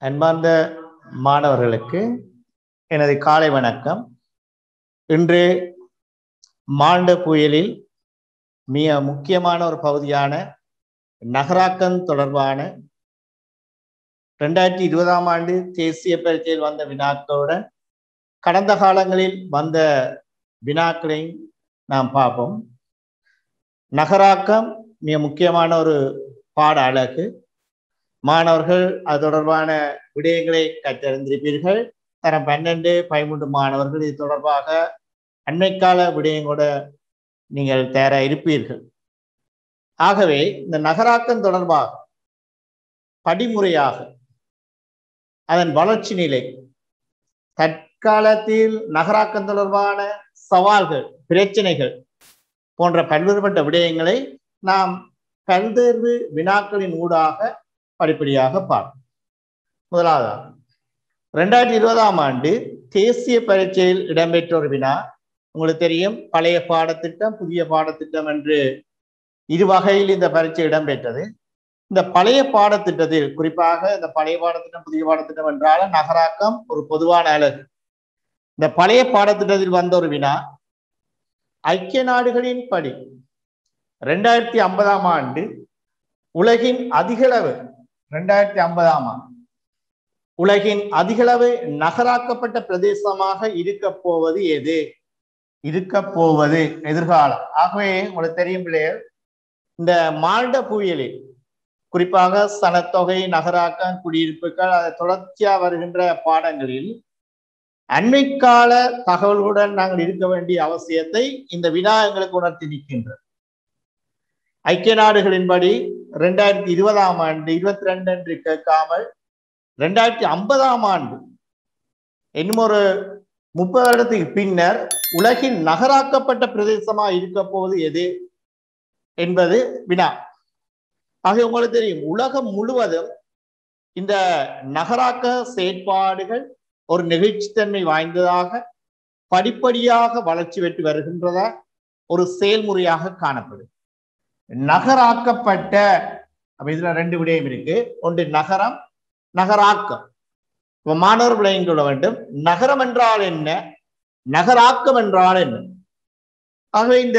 அன்பார்ந்த மாணவர்களுக்கு எனது காலை வணக்கம் இன்று மாண்ட புயலில் மிக முக்கியமான ஒரு பகுதியான நகராக்கம் தொடர்பான ரெண்டாயிரத்தி இருபதாம் ஆண்டு தேசிய பரீட்சையில் வந்த வினாக்களுடன் கடந்த காலங்களில் வந்த வினாக்களை நாம் பார்ப்போம் நகராக்கம் மிக முக்கியமான ஒரு பாட அழகு மாணவர்கள் அது தொடர்பான விடயங்களை கற்றறிந்திருப்பீர்கள் தரம் பன்னெண்டு பதிமூன்று மாணவர்கள் இது தொடர்பாக அண்மைக்கால விடயங்களோட நீங்கள் தயார இருப்பீர்கள் ஆகவே இந்த நகராக்கம் தொடர்பாக படிமுறையாக அதன் வளர்ச்சி நிலை தற்காலத்தில் நகராக்கம் தொடர்பான சவால்கள் பிரச்சனைகள் போன்ற பல்வேறுபட்ட விடயங்களை நாம் பல்வேறு வினாக்களின் ஊடாக படிப்படியாக பார்ப்போம் முதலாவதாக ரெண்டாயிரத்தி இருபதாம் ஆண்டு தேசிய பரீட்சையில் இடம்பெற்ற ஒரு வினா உங்களுக்கு தெரியும் பழைய பாடத்திட்டம் புதிய பாடத்திட்டம் என்று இரு வகையில் இந்த பரீட்சை இடம்பெற்றது இந்த பழைய பாடத்திட்டத்தில் குறிப்பாக இந்த பழைய பாடத்திட்டம் புதிய பாடத்திட்டம் என்றால நகராக்கம் ஒரு பொதுவான அழகு இந்த பழைய பாடத்திட்டத்தில் வந்த ஒரு வினா ஐக்கிய நாடுகளின் படி ரெண்டாயிரத்தி ஐம்பதாம் ஆண்டு உலகின் அதிகளவு ரெண்டாயிரத்தி ஐம்பதாம் ஆண்டு உலகின் அதிகளவு நகராக்கப்பட்ட பிரதேசமாக இருக்க போவது எது இருக்க போவது எதிர்காலம் ஆகவே உங்களுக்கு தெரியும் பிள்ளைகள் இந்த மால்ட புயலில் குறிப்பாக சனத்தொகை நகராக்கம் குடியிருப்புகள் அதை தொடர்ச்சியா வருகின்ற பாடங்களில் அண்மைக்கால தகவல்களுடன் நாங்கள் இருக்க வேண்டிய அவசியத்தை இந்த வினா எங்களுக்கு உணர்த்தி நிற்கின்றது ஐக்கிய நாடுகளின்படி ரெண்டாயிரத்தி இருபதாம் ஆண்டு இருபத்தி ரெண்டு என்று கேட்காமல் ரெண்டாயிரத்தி ஐம்பதாம் ஆண்டு இன்னும் ஒரு முப்பது வருடத்துக்கு பின்னர் உலகின் நகராக்கப்பட்ட பிரதேசமா இருக்க போவது எது என்பது வினா ஆக உங்களுக்கு தெரியும் உலகம் முழுவதும் இந்த நகராக்க செயற்பாடுகள் ஒரு நெகிழ்ச்சித்தன்மை வாய்ந்ததாக படிப்படியாக வளர்ச்சி பெற்று வருகின்றதா ஒரு செயல்முறையாக காணப்படும் நகராக்கப்பட்ட அப்ப இதுல ரெண்டு விடயம் இருக்கு ஒன்று நகரம் நகராக்கம் இப்ப மாணவர் விளையும் கொள்ள வேண்டும் நகரம் என்றால் என்ன நகராக்கம் என்றால் என்ன ஆகவே இந்த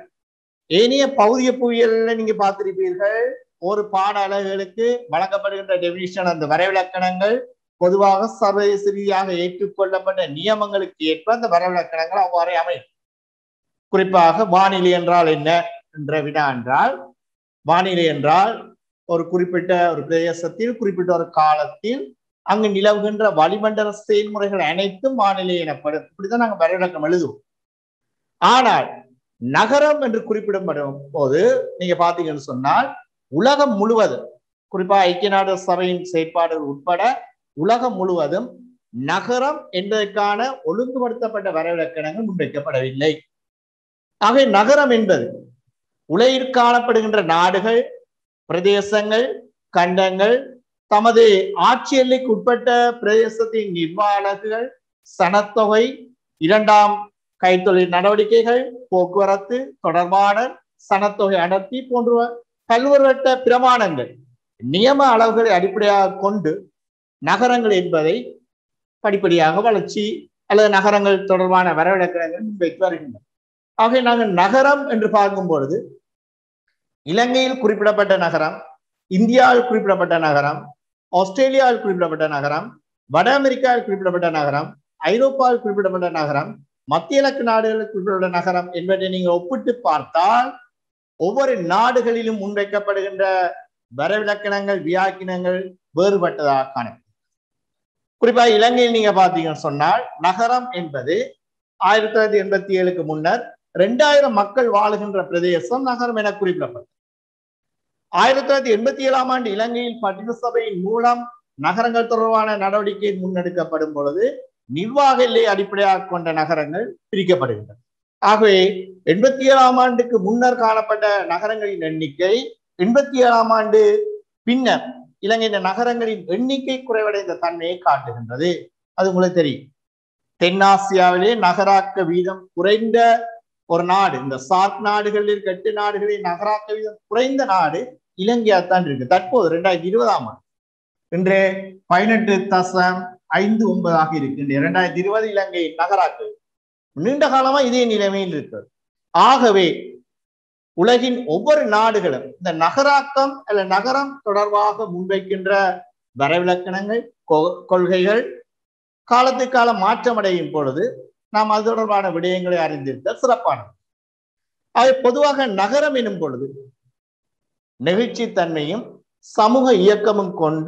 ஏனைய பகுதிய புவியியல்ல நீங்க பார்த்திருப்பீர்கள் ஒரு பாட அலகுகளுக்கு வழங்கப்படுகின்ற டெபினிஷன் அந்த வரைவிலக்கணங்கள் பொதுவாக சர்வதேச ரீதியாக ஏற்றுக்கொள்ளப்பட்ட நியமங்களுக்கு ஏற்ப அந்த வரைவிலக்கணங்கள் அவ்வாறே அமையும் குறிப்பாக வானிலை என்றால் என்ன என்ற வினா என்றால் வானிலை என்றால் ஒரு குறிப்பிட்ட ஒரு பிரதேசத்தில் குறிப்பிட்ட ஒரு காலத்தில் அங்கு நிலவுகின்ற வளிமண்டல செயல்முறைகள் அனைத்தும் வானிலை எனப்படும் இப்படிதான் நாங்கள் வரைவிலக்கம் எழுதுவோம் ஆனால் நகரம் என்று குறிப்பிடப்படும் போது நீங்க பாத்தீங்கன்னு சொன்னால் உலகம் முழுவதும் குறிப்பாக ஐக்கிய நாடு சபையின் செயற்பாடுகள் உட்பட உலகம் முழுவதும் நகரம் என்பதற்கான ஒழுங்குபடுத்தப்பட்ட வரைவிலக்கணங்கள் முன்வைக்கப்படவில்லை ஆகவே நகரம் என்பது உலகில் காணப்படுகின்ற நாடுகள் பிரதேசங்கள் கண்டங்கள் தமது ஆட்சி எல்லைக்கு உட்பட்ட பிரதேசத்தின் நிர்வாகங்கள் சனத்தொகை இரண்டாம் கைத்தொழில் நடவடிக்கைகள் போக்குவரத்து தொடர்பாடல் சனத்தொகை அடர்த்தி போன்ற பல்வேறுபட்ட பிரமாணங்கள் நியம அளவுகளை அடிப்படையாக கொண்டு நகரங்கள் என்பதை படிப்படியாக வளர்ச்சி அல்லது நகரங்கள் தொடர்பான வரவிலக்கணங்கள் முன்வைத்து வருகின்றன ஆகவே நாங்கள் நகரம் என்று பார்க்கும் பொழுது இலங்கையில் குறிப்பிடப்பட்ட நகரம் இந்தியாவில் குறிப்பிடப்பட்ட நகரம் ஆஸ்திரேலியாவில் குறிப்பிடப்பட்ட நகரம் வட அமெரிக்காவில் குறிப்பிடப்பட்ட நகரம் ஐரோப்பாவில் குறிப்பிடப்பட்ட நகரம் மத்திய இலக்கு நாடுகளில் குறிப்பிடப்பட்ட நகரம் என்பதை நீங்கள் ஒப்பிட்டு பார்த்தால் ஒவ்வொரு நாடுகளிலும் முன்வைக்கப்படுகின்ற வரவிலக்கணங்கள் வியாக்கினங்கள் வேறுபட்டதாக காணப்படும் குறிப்பாக இலங்கையில் நீங்க பாத்தீங்கன்னு சொன்னால் நகரம் என்பது ஆயிரத்தி தொள்ளாயிரத்தி எண்பத்தி ஏழுக்கு முன்னர் ரெண்டாயிரம் மக்கள் வாழுகின்ற பிரதேசம் நகரம் என குறிப்பிடப்பட்டது ஆயிரத்தி தொள்ளாயிரத்தி எண்பத்தி ஏழாம் ஆண்டு இலங்கையில் பட்டின சபையின் மூலம் நகரங்கள் தொடர்பான நடவடிக்கை முன்னெடுக்கப்படும் பொழுது நிர்வாக எல்லை அடிப்படையாக கொண்ட நகரங்கள் பிரிக்கப்படுகின்றன ஆகவே எண்பத்தி ஏழாம் ஆண்டுக்கு முன்னர் காணப்பட்ட நகரங்களின் எண்ணிக்கை எண்பத்தி ஏழாம் ஆண்டு பின்னர் இலங்கையின் நகரங்களின் எண்ணிக்கை குறைவடைந்த தன்மையை காட்டுகின்றது அது உங்களுக்கு தெரியும் தென்னாசியாவிலே நகராக்க வீதம் குறைந்த ஒரு நாடு இந்த சார்க் நாடுகளில் இருக்க எட்டு நாடுகளில் நகராக்க வீதம் குறைந்த நாடு இலங்கையா தான் இருக்கு தற்போது ரெண்டாயிரத்தி இருபதாம் ஆண்டு இன்று பதினெட்டு தசம் ஐந்து ஒன்பதாக இருக்கின்ற இரண்டாயிரத்தி இருபது இலங்கை நகராக்கள் நீண்ட காலமா இதே நிலைமையில் இருக்கிறது ஆகவே உலகின் ஒவ்வொரு நாடுகளும் இந்த நகராக்கம் அல்ல நகரம் தொடர்பாக முன்வைக்கின்ற வரைவிலக்கணங்கள் கொள்கைகள் காலத்துக்கு காலம் மாற்றமடையும் பொழுது நாம் அது தொடர்பான விடயங்களை அறிந்திருத்தல் சிறப்பானது அது பொதுவாக நகரம் எனும் பொழுது நெகிழ்ச்சி தன்மையும் சமூக இயக்கமும் கொண்டு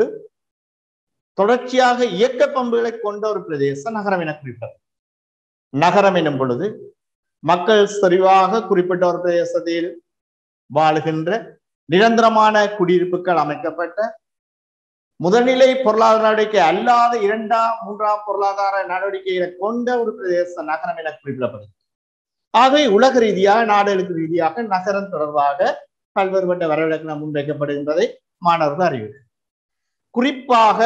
தொடர்ச்சியாக இயக்க பண்புகளை கொண்ட ஒரு பிரதேசம் நகரம் என குறிப்பிட்டது நகரம் எனும் பொழுது மக்கள் செறிவாக குறிப்பிட்ட ஒரு பிரதேசத்தில் வாழுகின்ற நிரந்தரமான குடியிருப்புகள் அமைக்கப்பட்ட முதல்நிலை பொருளாதார நடவடிக்கை அல்லாத இரண்டாம் மூன்றாம் பொருளாதார நடவடிக்கைகளை கொண்ட ஒரு பிரதேச நகரம் என குறிப்பிடப்படுது ஆகவே உலக ரீதியாக நாடுகளுக்கு ரீதியாக நகரம் தொடர்பாக பல்வேறுபட்ட வரவிலக்கணம் முன்வைக்கப்படுகின்றதை மாணவர்கள் அறிவு குறிப்பாக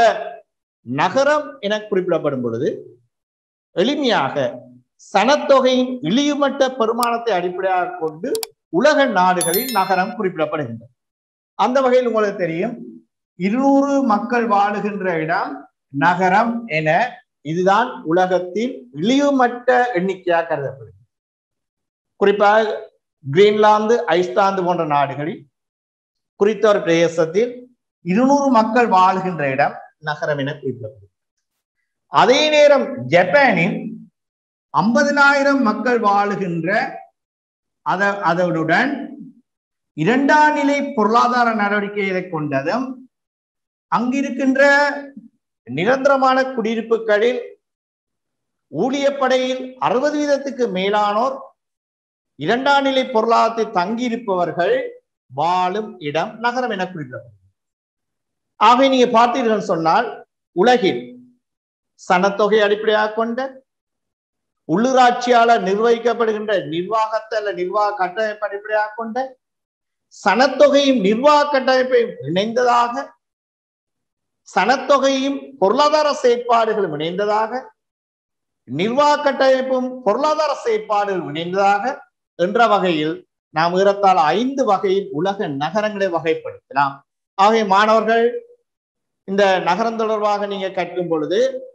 நகரம் என குறிப்பிடப்படும் பொழுது எளிமையாக சனத்தொகையின் இழிவுமட்ட பெருமானத்தை அடிப்படையாக கொண்டு உலக நாடுகளில் நகரம் குறிப்பிடப்படுகின்றது அந்த வகையில் உங்களுக்கு தெரியும் இருநூறு மக்கள் வாழுகின்ற இடம் நகரம் என இதுதான் உலகத்தில் இழிவுமட்ட எண்ணிக்கையாக கருதப்படுகிறது குறிப்பாக கிரீன்லாந்து ஐஸ்லாந்து போன்ற நாடுகளில் குறித்த ஒரு பிரதேசத்தில் இருநூறு மக்கள் வாழ்கின்ற இடம் நகரம் என குறிப்பிடப்படுகிறது அதே நேரம் ஜப்பானில் ஐம்பதினாயிரம் மக்கள் வாழுகின்ற அத அதனுடன் இரண்டாம் நிலை பொருளாதார நடவடிக்கைகளை கொண்டதும் அங்கிருக்கின்ற நிரந்தரமான குடியிருப்புகளில் ஊழியப்படையில் அறுபது வீதத்துக்கு மேலானோர் இரண்டாம் நிலை பொருளாதாரத்தில் தங்கியிருப்பவர்கள் வாழும் இடம் நகரம் என குறிப்பிடப்படும் ஆகவே நீங்க பார்த்தீர்கள் சொன்னால் உலகில் சனத்தொகை அடிப்படையாக கொண்ட உள்ளூராட்சியாளர் நிர்வகிக்கப்படுகின்ற நிர்வாகத்தை அல்ல நிர்வாக கட்டமைப்பு அடிப்படையாக கொண்ட சனத்தொகையும் நிர்வாக கட்டமைப்பையும் இணைந்ததாக சனத்தொகையும் பொருளாதார செயற்பாடுகளும் இணைந்ததாக நிர்வாக கட்டமைப்பும் பொருளாதார செயற்பாடுகள் இணைந்ததாக என்ற வகையில் நாம் ஏறத்தாழ ஐந்து வகையில் உலக நகரங்களை வகைப்படுத்தலாம் ஆகிய மாணவர்கள் இந்த நகரம் தொடர்பாக நீங்க கற்கும் பொழுது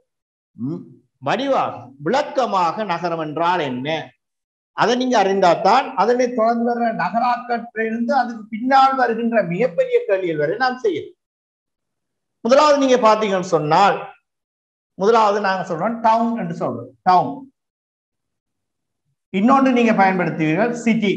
வடிவாக விளக்கமாக நகரம் என்றால் என்ன அதை நீங்க அறிந்தால்தான் அதனை தொடர்ந்து வர நகராக்கத்திலிருந்து அதுக்கு பின்னால் வருகின்ற மிகப்பெரிய கேள்விகள் வரை நாம் செய்யலாம் முதலாவது நீங்க பாத்தீங்கன்னு சொன்னால் முதலாவது நாங்க சொல்றோம் டவுன் என்று சொல்றோம் டவுன் இன்னொன்று நீங்க பயன்படுத்துவீர்கள் சிட்டி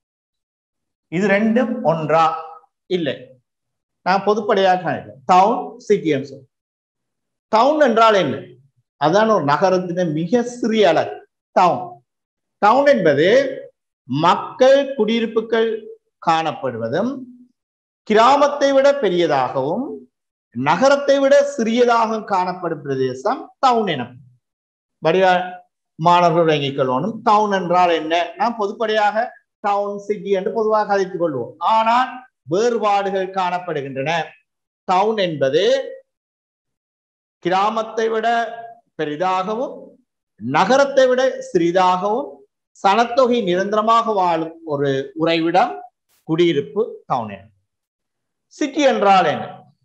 இது ரெண்டும் ஒன்றா இல்லை நான் பொதுப்படையாக டவுன் சிட்டி என்று சொல்றோம் டவுன் என்றால் என்ன அதான் ஒரு நகரத்தின் மிக சிறிய அளவு டவுன் டவுன் என்பது மக்கள் குடியிருப்புகள் காணப்படுவதும் கிராமத்தை விட பெரியதாகவும் நகரத்தை விட சிறியதாக காணப்படும் பிரதேசம் டவுன் என வடிவா மாணவர்கள் விளங்கிக் கொள்ளணும் டவுன் என்றால் என்ன நாம் பொதுப்படையாக டவுன் சிட்டி என்று பொதுவாக கதைத்துக் கொள்வோம் ஆனால் வேறுபாடுகள் காணப்படுகின்றன டவுன் என்பது கிராமத்தை விட பெரிதாகவும் நகரத்தை விட சிறிதாகவும் சனத்தொகை நிரந்தரமாக வாழும் ஒரு உறைவிடம் குடியிருப்பு டவுன் என சிட்டி என்றால் என்ன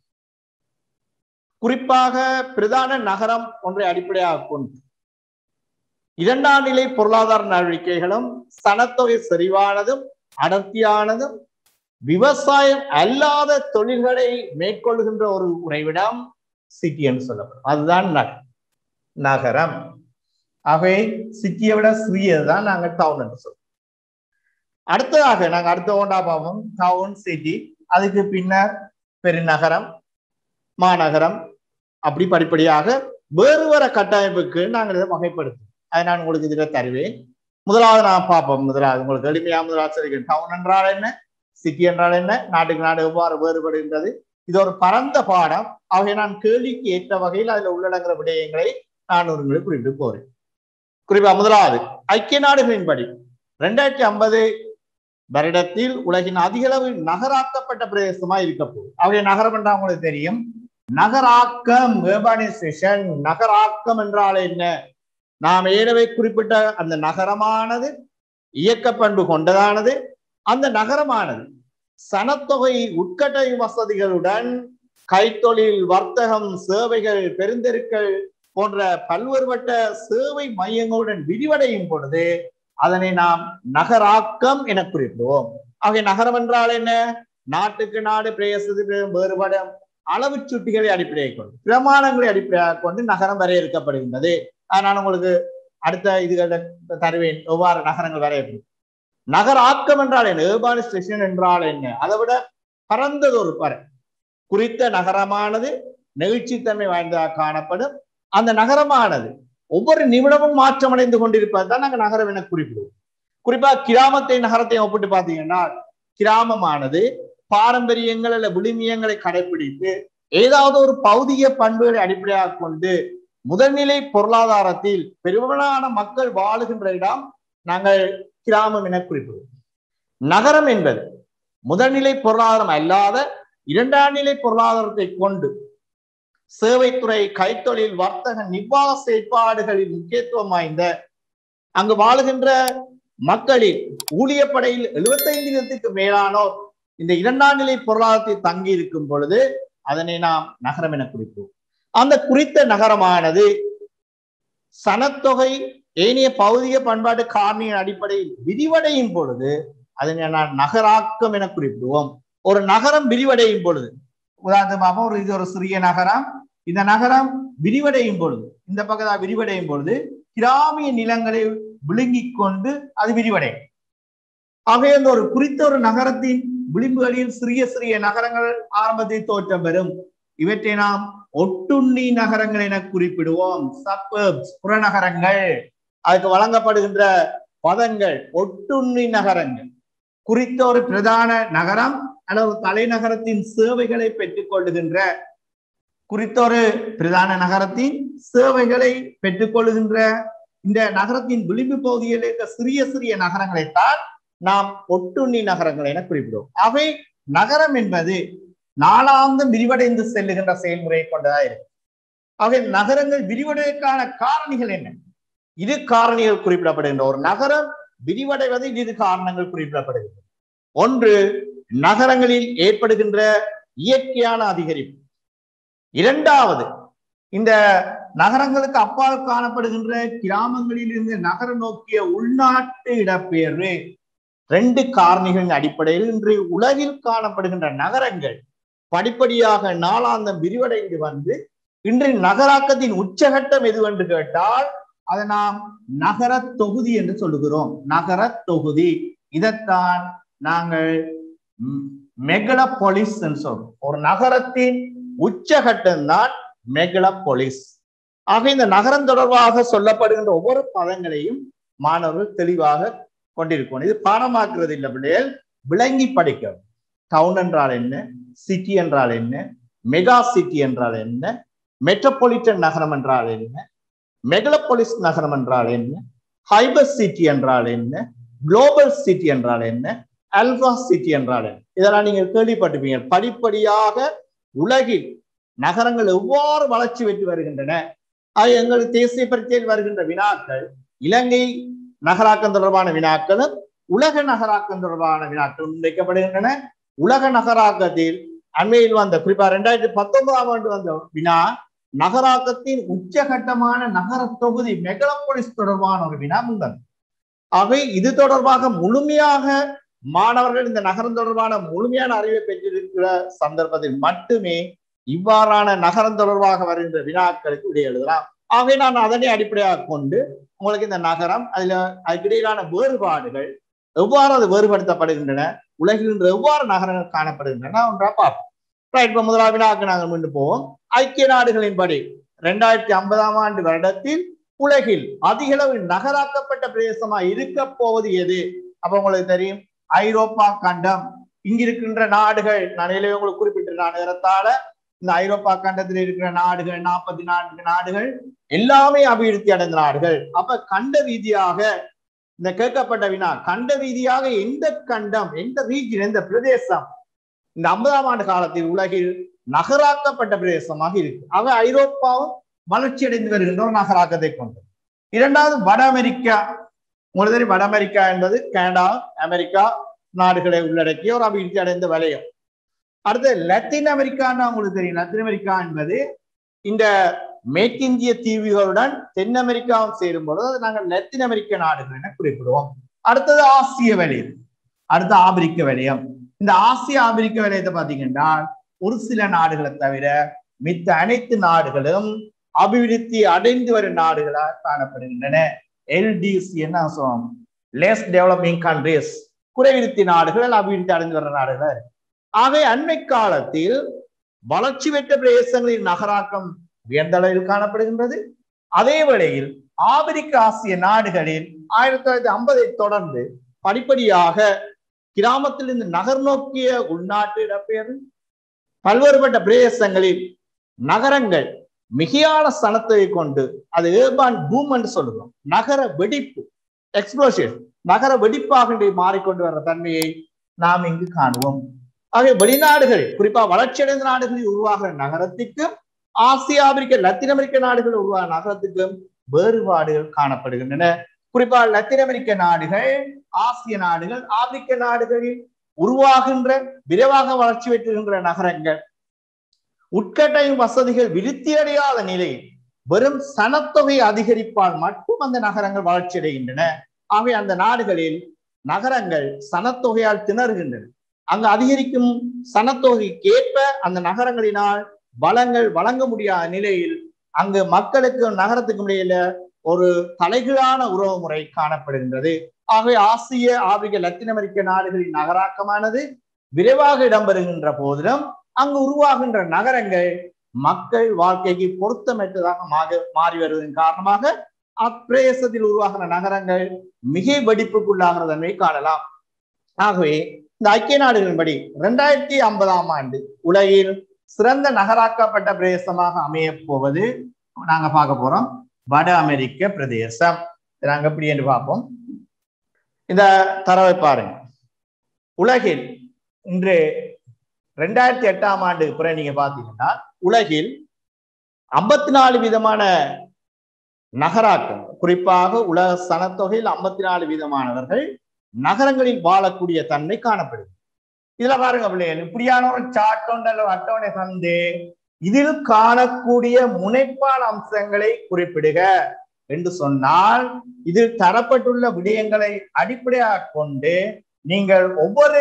குறிப்பாக பிரதான நகரம் ஒன்றை அடிப்படையாக கொண்டு இரண்டாம் நிலை பொருளாதார நடவடிக்கைகளும் சனத்தொகை செறிவானதும் அடர்த்தியானதும் விவசாயம் அல்லாத தொழில்களை மேற்கொள்கின்ற ஒரு உறைவிடம் சிட்டி என்று சொல்லப்படும் அதுதான் நகரம் நகரம் ஆகவே சிட்டியை விட சிறியதுதான் நாங்க டவுன் என்று சொல்றோம் அடுத்ததாக நாங்க அடுத்த ஒன்றா பார்ப்போம் டவுன் சிட்டி அதுக்கு பின்னர் பெருநகரம் மாநகரம் அப்படி படிப்படியாக வேறு வேறு கட்டமைப்புக்கு நாங்கள் இதை வகைப்படுத்தும் அதை நான் உங்களுக்கு இதில் தருவேன் முதலாவது நான் பார்ப்போம் முதலாவது உங்களுக்கு எளிமையா முதலாவது சொல்லிக்கிறேன் டவுன் என்றால் என்ன சிட்டி என்றால் என்ன நாட்டுக்கு நாடு எவ்வாறு வேறுபடுகின்றது இது ஒரு பரந்த பாடம் ஆகவே நான் கேள்விக்கு ஏற்ற வகையில் அதில் உள்ளடங்குற விடயங்களை நான் ஒரு குறிப்பிட்டு போறேன் குறிப்பா முதலாவது ஐக்கிய நாடுகளின்படி ரெண்டாயிரத்தி ஐம்பது வருடத்தில் உலகின் அதிகளவு நகராக்கப்பட்ட பிரதேசமா இருக்க போகுது அவைய நகரம் என்றால் உங்களுக்கு தெரியும் நகராக்கம் urbanization நகராக்கம் என்றால் என்ன நாம் ஏற்கனவே குறிப்பிட்ட அந்த நகரமானது இயக்க பண்பு கொண்டதானது அந்த நகரமானது சனத்தொகை உட்கட்டை வசதிகளுடன் கைத்தொழில் வர்த்தகம் சேவைகள் பெருந்தெருக்கள் போன்ற பல்வேறுபட்ட சேவை மையங்களுடன் விரிவடையும் பொழுது அதனை நாம் நகராக்கம் என குறிப்பிடுவோம் ஆகிய நகரம் என்றால் என்ன நாட்டுக்கு நாடு பிரேசத்துக்கு வேறுபடும் அளவு சுட்டிகளை அடிப்படையாக கொண்டு பிரமாணங்களை அடிப்படையாக கொண்டு நகரம் வரையறுக்கப்படுகின்றது நான் உங்களுக்கு அடுத்த இதுகளை தருவேன் எவ்வாறு நகரங்கள் வரையறுக்கும் நகராக்கம் என்றால் என்ன ஏர்பானிஸ்டேஷன் என்றால் என்ன அதை விட பரந்தது ஒரு பறை குறித்த நகரமானது நெகிழ்ச்சித்தன்மை வாய்ந்ததாக காணப்படும் அந்த நகரமானது ஒவ்வொரு நிமிடமும் மாற்றமடைந்து கொண்டிருப்பது தான் நாங்கள் நகரம் என குறிப்பிடுவோம் குறிப்பா கிராமத்தை நகரத்தை ஒப்பிட்டு பார்த்தீங்கன்னா கிராமமானது பாரம்பரியங்கள் அல்ல விழுமியங்களை கடைபிடித்து ஏதாவது ஒரு பௌதிக பண்புகளை அடிப்படையாக கொண்டு முதல்நிலை பொருளாதாரத்தில் பெரும்பாலான மக்கள் வாழுகின்ற இடம் நாங்கள் கிராமம் என குறிப்பிடுவோம் நகரம் என்பது முதல்நிலை பொருளாதாரம் அல்லாத இரண்டாம் நிலை பொருளாதாரத்தை கொண்டு சேவைத்துறை கைத்தொழில் வர்த்தக நிர்வாக செயற்பாடுகளில் முக்கியத்துவம் வாய்ந்த அங்கு வாழுகின்ற மக்களில் ஊழியப்படையில் எழுபத்தைந்து வீதத்துக்கு மேலானோர் இந்த இரண்டாம் நிலை பொருளாதாரத்தில் தங்கி இருக்கும் பொழுது அதனை நாம் நகரம் என குறிப்போம் அந்த குறித்த நகரமானது சனத்தொகை ஏனைய பௌதிக பண்பாட்டு காரணியின் அடிப்படையில் விரிவடையும் பொழுது அதனை நான் நகராக்கம் என குறிப்பிடுவோம் ஒரு நகரம் விரிவடையும் பொழுது உதாரணமாக ஒரு இது ஒரு சிறிய நகரம் இந்த நகரம் விரிவடையும் பொழுது இந்த பக்கத்தில் விரிவடையும் பொழுது கிராமிய நிலங்களை விழுங்கிக் கொண்டு அது விரிவடையும் ஆகவே அந்த ஒரு குறித்த ஒரு நகரத்தின் விளிம்புகளில் சிறிய சிறிய நகரங்கள் ஆரம்பத்தில் தோற்றம் பெறும் இவற்றை நாம் ஒட்டுண்ணி நகரங்கள் என குறிப்பிடுவோம் சப்பர்ப்ஸ் புறநகரங்கள் அதுக்கு வழங்கப்படுகின்ற பதங்கள் ஒட்டுண்ணி நகரங்கள் குறித்த ஒரு பிரதான நகரம் அல்லது தலைநகரத்தின் சேவைகளை பெற்றுக் கொள்ளுகின்ற குறித்த ஒரு பிரதான நகரத்தின் சேவைகளை பெற்றுக்கொள்ளுகின்ற இந்த நகரத்தின் விளிம்பு பகுதியில் இருக்க சிறிய சிறிய நகரங்களைத்தான் நாம் ஒட்டுண்ணி நகரங்கள் என குறிப்பிடுவோம் அவை நகரம் என்பது நாளாந்தம் விரிவடைந்து செல்லுகின்ற செயல்முறையை கொண்டதா இருக்கு ஆகவே நகரங்கள் விரிவடைவதற்கான காரணிகள் என்ன இரு காரணிகள் குறிப்பிடப்படுகின்ற ஒரு நகரம் விரிவடைவதில் இரு காரணங்கள் குறிப்பிடப்படுகின்றன ஒன்று நகரங்களில் ஏற்படுகின்ற இயற்கையான அதிகரிப்பு இரண்டாவது இந்த நகரங்களுக்கு அப்பால் காணப்படுகின்ற கிராமங்களில் இருந்து நகரம் நோக்கிய உள்நாட்டு இடப்பெயர்வு ரெண்டு காரணிகளின் அடிப்படையில் இன்று உலகில் காணப்படுகின்ற நகரங்கள் படிப்படியாக நாளாந்தம் விரிவடைந்து வந்து இன்று நகராக்கத்தின் உச்சகட்டம் எதுவென்று கேட்டால் அதை நாம் நகர தொகுதி என்று சொல்லுகிறோம் நகர தொகுதி இதைத்தான் நாங்கள் மெகலபொலிஸ் சொல்றோம் ஒரு நகரத்தின் உச்சகட்டம் தான் மெகலபொலிஸ் ஆக இந்த நகரம் தொடர்பாக சொல்லப்படுகின்ற ஒவ்வொரு பதங்களையும் மாணவர்கள் தெளிவாக கொண்டிருக்கணும் இது பாடமாக்குறது இல்லை பிள்ளைகள் விளங்கி படிக்கணும் டவுன் என்றால் என்ன சிட்டி என்றால் என்ன மெகா சிட்டி என்றால் என்ன மெட்ரோபாலிட்டன் நகரம் என்றால் என்ன மெகலபொலிஸ் நகரம் என்றால் என்ன ஹைபர் சிட்டி என்றால் என்ன குளோபல் சிட்டி என்றால் என்ன அல்பா சிட்டி என்றால் என்ன இதெல்லாம் நீங்கள் கேள்விப்பட்டிருப்பீங்க படிப்படியாக உலகில் நகரங்கள் எவ்வாறு வளர்ச்சி பெற்று வருகின்றன அது எங்களுக்கு தேசிய பரீட்சையில் வருகின்ற வினாக்கள் இலங்கை நகராக்கம் தொடர்பான வினாக்களும் உலக நகராக்கம் தொடர்பான வினாக்கள் முன்வைக்கப்படுகின்றன உலக நகராக்கத்தில் அண்மையில் வந்த குறிப்பா ரெண்டாயிரத்தி பத்தொன்பதாம் ஆண்டு வந்த வினா நகராக்கத்தின் உச்சகட்டமான நகர தொகுதி மெகலபொலிஸ் தொடர்பான ஒரு வினா முந்தன் ஆகவே இது தொடர்பாக முழுமையாக மாணவர்கள் இந்த நகரம் தொடர்பான முழுமையான அறிவை பெற்றிருக்கிற சந்தர்ப்பத்தில் மட்டுமே இவ்வாறான நகரம் தொடர்பாக வருகின்ற வினாக்களுக்கு விடை எழுதலாம் ஆகவே நான் அதனை அடிப்படையாக கொண்டு உங்களுக்கு இந்த நகரம் அதுல அதுக்கிடையிலான வேறுபாடுகள் எவ்வாறு அது வேறுபடுத்தப்படுகின்றன உலகில் இன்று எவ்வாறு நகரங்கள் காணப்படுகின்றன ஒன்றா பார்ப்போம் ரைட் இப்போ முதலாவது வினாக்கு நாங்கள் மீண்டும் போவோம் ஐக்கிய நாடுகளின்படி ரெண்டாயிரத்தி ஐம்பதாம் ஆண்டு வருடத்தில் உலகில் அதிக அளவில் நகராக்கப்பட்ட பிரதேசமா இருக்க போவது எது அப்ப உங்களுக்கு தெரியும் ஐரோப்பா கண்டம் இங்கிருக்கின்ற நாடுகள் நான் நிலையை உங்களுக்கு குறிப்பிட்ட நேரத்தால இந்த ஐரோப்பா கண்டத்தில் இருக்கிற நாடுகள் நாற்பத்தி நான்கு நாடுகள் எல்லாமே அபிவிருத்தி அடைந்த நாடுகள் அப்ப கண்ட ரீதியாக இந்த கேட்கப்பட்ட வினா கண்ட ரீதியாக எந்த கண்டம் எந்த ரீஜன் எந்த பிரதேசம் இந்த ஐம்பதாம் ஆண்டு காலத்தில் உலகில் நகராக்கப்பட்ட பிரதேசமாக இருக்கு ஆக ஐரோப்பாவும் வளர்ச்சி அடைந்து வருகின்ற ஒரு நகராக்கத்தை கொண்டது இரண்டாவது வட அமெரிக்கா உங்களுக்கு தெரியும் வட அமெரிக்கா என்பது கனடா அமெரிக்கா நாடுகளை உள்ளடக்கிய ஒரு அபிவிருத்தி அடைந்த வலயம் அடுத்து லத்தீன் அமெரிக்கான்னு உங்களுக்கு தெரியும் லத்தீன் அமெரிக்கா என்பது இந்த மேற்கிந்திய தீவுகளுடன் தென் அமெரிக்காவும் சேரும் பொழுது அதை நாங்கள் லத்தீன் அமெரிக்க நாடுகள் என குறிப்பிடுவோம் அடுத்தது ஆசிய வலயம் அடுத்து ஆப்பிரிக்க வலயம் இந்த ஆசிய ஆப்பிரிக்க வலயத்தை பாத்தீங்கன்னா ஒரு சில நாடுகளை தவிர மித்த அனைத்து நாடுகளும் அபிவிருத்தி அடைந்து வரும் நாடுகளாக காணப்படுகின்றன எல்டிசி என்ன சொல்லுவோம் லெஸ் டெவலப்பிங் கண்ட்ரிஸ் குறைவிருத்தி நாடுகள் அபிவிருத்தி அடைந்து வர நாடுகள் ஆகவே அண்மை காலத்தில் வளர்ச்சி பெற்ற பிரதேசங்களின் நகராக்கம் உயர்ந்த அளவில் காணப்படுகின்றது அதே வேளையில் ஆப்பிரிக்க ஆசிய நாடுகளில் ஆயிரத்தி தொள்ளாயிரத்தி ஐம்பதை தொடர்ந்து படிப்படியாக கிராமத்திலிருந்து நகர் நோக்கிய உள்நாட்டு இடப்பெயர்வு பல்வேறுபட்ட பிரதேசங்களில் நகரங்கள் மிகையான சனத்தை கொண்டு அது ஏர்பான் பூம் என்று சொல்லுகிறோம் நகர வெடிப்பு எக்ஸ்ப்ளோஷன் நகர வெடிப்பாக இன்றைய மாறிக்கொண்டு வர்ற தன்மையை நாம் இங்கு காணுவோம் ஆகவே வெளிநாடுகளில் குறிப்பா வளர்ச்சியடைந்த நாடுகளில் உருவாகிற நகரத்திற்கும் ஆசிய ஆப்பிரிக்க லத்தீன் அமெரிக்க நாடுகளில் உருவாக நகரத்துக்கும் வேறுபாடுகள் காணப்படுகின்றன குறிப்பா லத்தீன் அமெரிக்க நாடுகள் ஆசிய நாடுகள் ஆப்பிரிக்க நாடுகளில் உருவாகின்ற விரைவாக வளர்ச்சி பெற்றுகின்ற நகரங்கள் உட்கட்டமைப்பு வசதிகள் விருத்தி அடையாத நிலையில் வெறும் சனத்தொகை அதிகரிப்பால் மட்டும் அந்த நகரங்கள் வளர்ச்சி அடைகின்றன ஆகவே அந்த நாடுகளில் நகரங்கள் சனத்தொகையால் திணறுகின்றன அங்கு அதிகரிக்கும் சனத்தொகைக்கு ஏற்ப அந்த நகரங்களினால் வளங்கள் வழங்க முடியாத நிலையில் அங்கு மக்களுக்கும் நகரத்துக்கும் இடையில ஒரு தலைகீழான உறவு முறை காணப்படுகின்றது ஆகவே ஆசிய ஆப்பிரிக்க லத்தீன் அமெரிக்க நாடுகளின் நகராக்கமானது விரைவாக இடம்பெறுகின்ற போதிலும் அங்கு உருவாகின்ற நகரங்கள் மக்கள் வாழ்க்கைக்கு பொருத்தமற்றதாக மாறி வருவதன் காரணமாக அப்பிரதேசத்தில் உருவாகிற நகரங்கள் மிக வெடிப்புக்குள்ளாகிற தன்மை காணலாம் ஆகவே இந்த ஐக்கிய நாடுகளின்படி இரண்டாயிரத்தி ஐம்பதாம் ஆண்டு உலகில் சிறந்த நகராக்கப்பட்ட பிரதேசமாக அமைய போவது நாங்க பார்க்க போறோம் வட அமெரிக்க பிரதேசம் நாங்க எப்படி என்று பார்ப்போம் இந்த தரவை பாருங்க உலகில் இன்று ரெண்டாயிரத்தி எட்டாம் ஆண்டு பிறகு நீங்க பாத்தீங்கன்னா உலகில் ஐம்பத்தி நாலு விதமான நகராக்கம் குறிப்பாக உலக சனத்தொகையில் ஐம்பத்தி நாலு விதமானவர்கள் நகரங்களில் வாழக்கூடிய தன்மை காணப்படுது இதுல பாருங்க பிள்ளைகள் இப்படியான ஒரு சாட்டோண்டல் அட்டவணை தந்து இதில் காணக்கூடிய முனைப்பான அம்சங்களை குறிப்பிடுக என்று சொன்னால் இதில் தரப்பட்டுள்ள விடயங்களை அடிப்படையாக கொண்டு நீங்கள் ஒவ்வொரு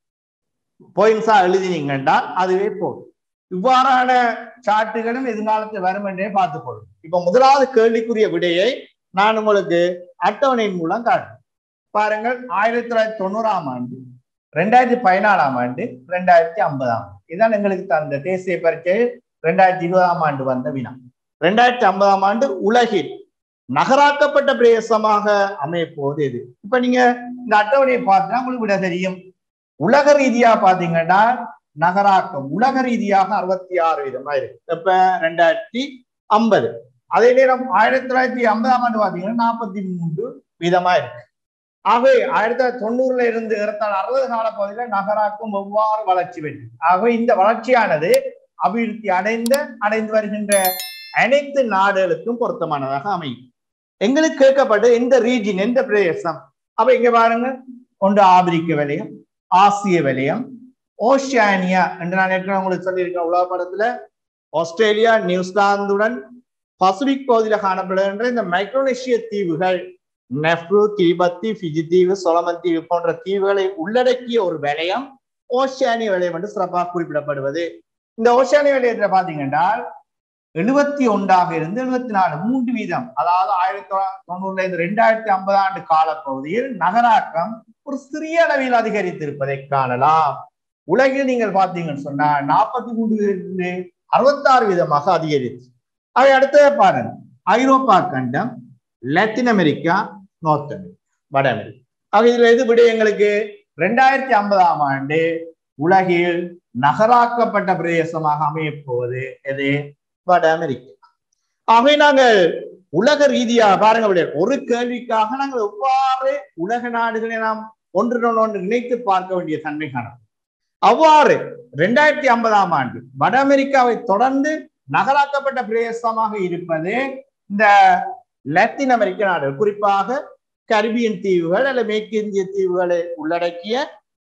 பாயிண்ட்ஸா எழுதினீங்கன்னா அதுவே போதும் இவ்வாறான சாட்டுகளும் எதிர்காலத்தில் வரும் என்றே பார்த்துக் கொள்ளும் இப்ப முதலாவது கேள்விக்குரிய விடையை நான் உங்களுக்கு அட்டவணையின் மூலம் காட்டுறேன் பாருங்கள் ஆயிரத்தி தொள்ளாயிரத்தி தொண்ணூறாம் ஆண்டு ரெண்டாயிரத்தி பதினாலாம் ஆண்டு ரெண்டாயிரத்தி ஐம்பதாம் ஆண்டு இதுதான் எங்களுக்கு தந்த தேசிய பரீட்சை ரெண்டாயிரத்தி இருபதாம் ஆண்டு வந்த வினா ரெண்டாயிரத்தி ஐம்பதாம் ஆண்டு உலகில் நகராக்கப்பட்ட பிரதேசமாக அமைய போவது இது இப்ப நீங்க இந்த அட்டவணையை பார்த்தா உங்களுக்கு விட தெரியும் உலக ரீதியா பாத்தீங்கன்னா நகராக்கம் உலக ரீதியாக அறுபத்தி ஆறு விதமா இருக்கு இப்ப ரெண்டாயிரத்தி ஐம்பது அதே நேரம் ஆயிரத்தி தொள்ளாயிரத்தி ஐம்பதாம் ஆண்டு பாத்தீங்கன்னா நாற்பத்தி மூன்று விதமா இருக்கு ஆகவே ஆயிரத்தி தொள்ளாயிரத்தி தொண்ணூறுல இருந்து இருபத்தாறு அறுபது கால பகுதியில் நகராக்கம் எவ்வாறு வளர்ச்சி பெற்று ஆகவே இந்த வளர்ச்சியானது அபிவிருத்தி அடைந்த அடைந்து வருகின்ற அனைத்து நாடுகளுக்கும் பொருத்தமானதாக அமையும் எங்களுக்கு கேட்கப்பட்ட எந்த ரீஜியன் எந்த பிரதேசம் அப்ப இங்க பாருங்க ஒன்று ஆப்பிரிக்க வலயம் ஆசிய வலயம் ஓஷியானியா என்று நான் ஏற்கனவே உங்களுக்கு சொல்லியிருக்கேன் உலக படத்துல ஆஸ்திரேலியா நியூசிலாந்துடன் பசிபிக் பகுதியில் காணப்படுகின்ற இந்த மைக்ரோனேஷிய தீவுகள் நெஃப்ரு கிரிபத்தி பிஜி தீவு சொலமன் தீவு போன்ற தீவுகளை உள்ளடக்கிய ஒரு வலயம் ஓஷியானிய வலயம் என்று சிறப்பாக குறிப்பிடப்படுவது இந்த ஓஷியானிய வலயத்துல பாத்தீங்கன்னா எழுபத்தி ஒன்றாக இருந்து எழுபத்தி நாலு மூன்று வீதம் அதாவது ஆயிரத்தி தொள்ளாயிரத்தி தொண்ணூறுல இருந்து ரெண்டாயிரத்தி ஐம்பது ஆண்டு காலப்பகுதியில் நகராக்கம் ஒரு சிறிய அளவில் அதிகரித்திருப்பதை காணலாம் உலகில் நீங்கள் பார்த்தீங்கன்னு சொன்னா நாற்பத்தி மூன்று அறுபத்தாறு வீதமாக அதிகரித்து அதை அடுத்ததை பாருங்க ஐரோப்பா கண்டம் லத்தீன் அமெரிக்கா நோர்த் அமெரிக்கா வட அமெரிக்கா ஆக இதுல எது விடயங்களுக்கு ரெண்டாயிரத்தி ஐம்பதாம் ஆண்டு உலகில் நகராக்கப்பட்ட பிரதேசமாக அமைய போவது எது வட அமெரிக்கா ஆகவே நாங்கள் உலக ரீதியாக பாருங்க ஒரு கேள்விக்காக நாங்கள் எவ்வாறு உலக நாடுகளை நாம் ஒன்றுடன் ஒன்று நினைத்து பார்க்க வேண்டிய தன்மை காணும் அவ்வாறு ரெண்டாயிரத்தி ஐம்பதாம் ஆண்டு வட அமெரிக்காவை தொடர்ந்து நகராக்கப்பட்ட பிரதேசமாக இருப்பது இந்த லத்தீன் அமெரிக்க நாடுகள் குறிப்பாக கரிபியன் தீவுகள் அல்ல மேற்கிந்திய தீவுகளை உள்ளடக்கிய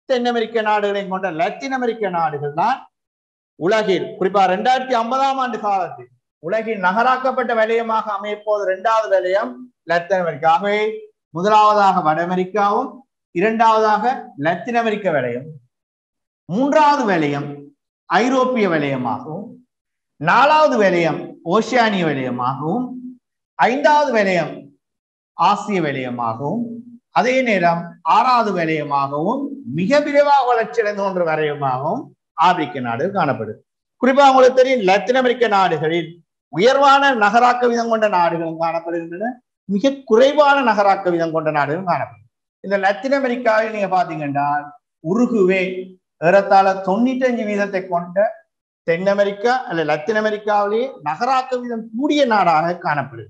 தென் அமெரிக்க நாடுகளையும் கொண்ட லத்தீன் அமெரிக்க நாடுகள் தான் உலகில் குறிப்பா ரெண்டாயிரத்தி ஐம்பதாம் ஆண்டு காலத்தில் உலகின் நகராக்கப்பட்ட வலயமாக அமையப்போது இரண்டாவது வலயம் லத்தீன் அமெரிக்கா ஆகவே முதலாவதாக வட அமெரிக்காவும் இரண்டாவதாக லத்தீன் அமெரிக்க வலயம் மூன்றாவது வலயம் ஐரோப்பிய வலயமாகவும் நாலாவது வலயம் ஓசியானிய வலயமாகவும் ஐந்தாவது வலயம் ஆசிய வலயமாகவும் அதே நேரம் ஆறாவது வலயமாகவும் மிக விரைவாக வளர்ச்சியடைந்து ஒன்று வரையமாகவும் ஆப்பிரிக்க நாடு காணப்படுது குறிப்பா உங்களுக்கு தெரியும் லத்தீன் அமெரிக்க நாடுகளில் உயர்வான நகராக்க விதம் கொண்ட நாடுகளும் காணப்படுகின்றன மிக குறைவான நகராக்க விதம் கொண்ட நாடுகளும் காணப்படும் இந்த லத்தீன் அமெரிக்காவில் நீங்க பாத்தீங்கன்னா உருகுவே ஏறத்தாழ தொண்ணூற்றி அஞ்சு வீதத்தை கொண்ட தென் அமெரிக்கா அல்ல லத்தீன் அமெரிக்காவிலேயே நகராக்க வீதம் கூடிய நாடாக காணப்படுது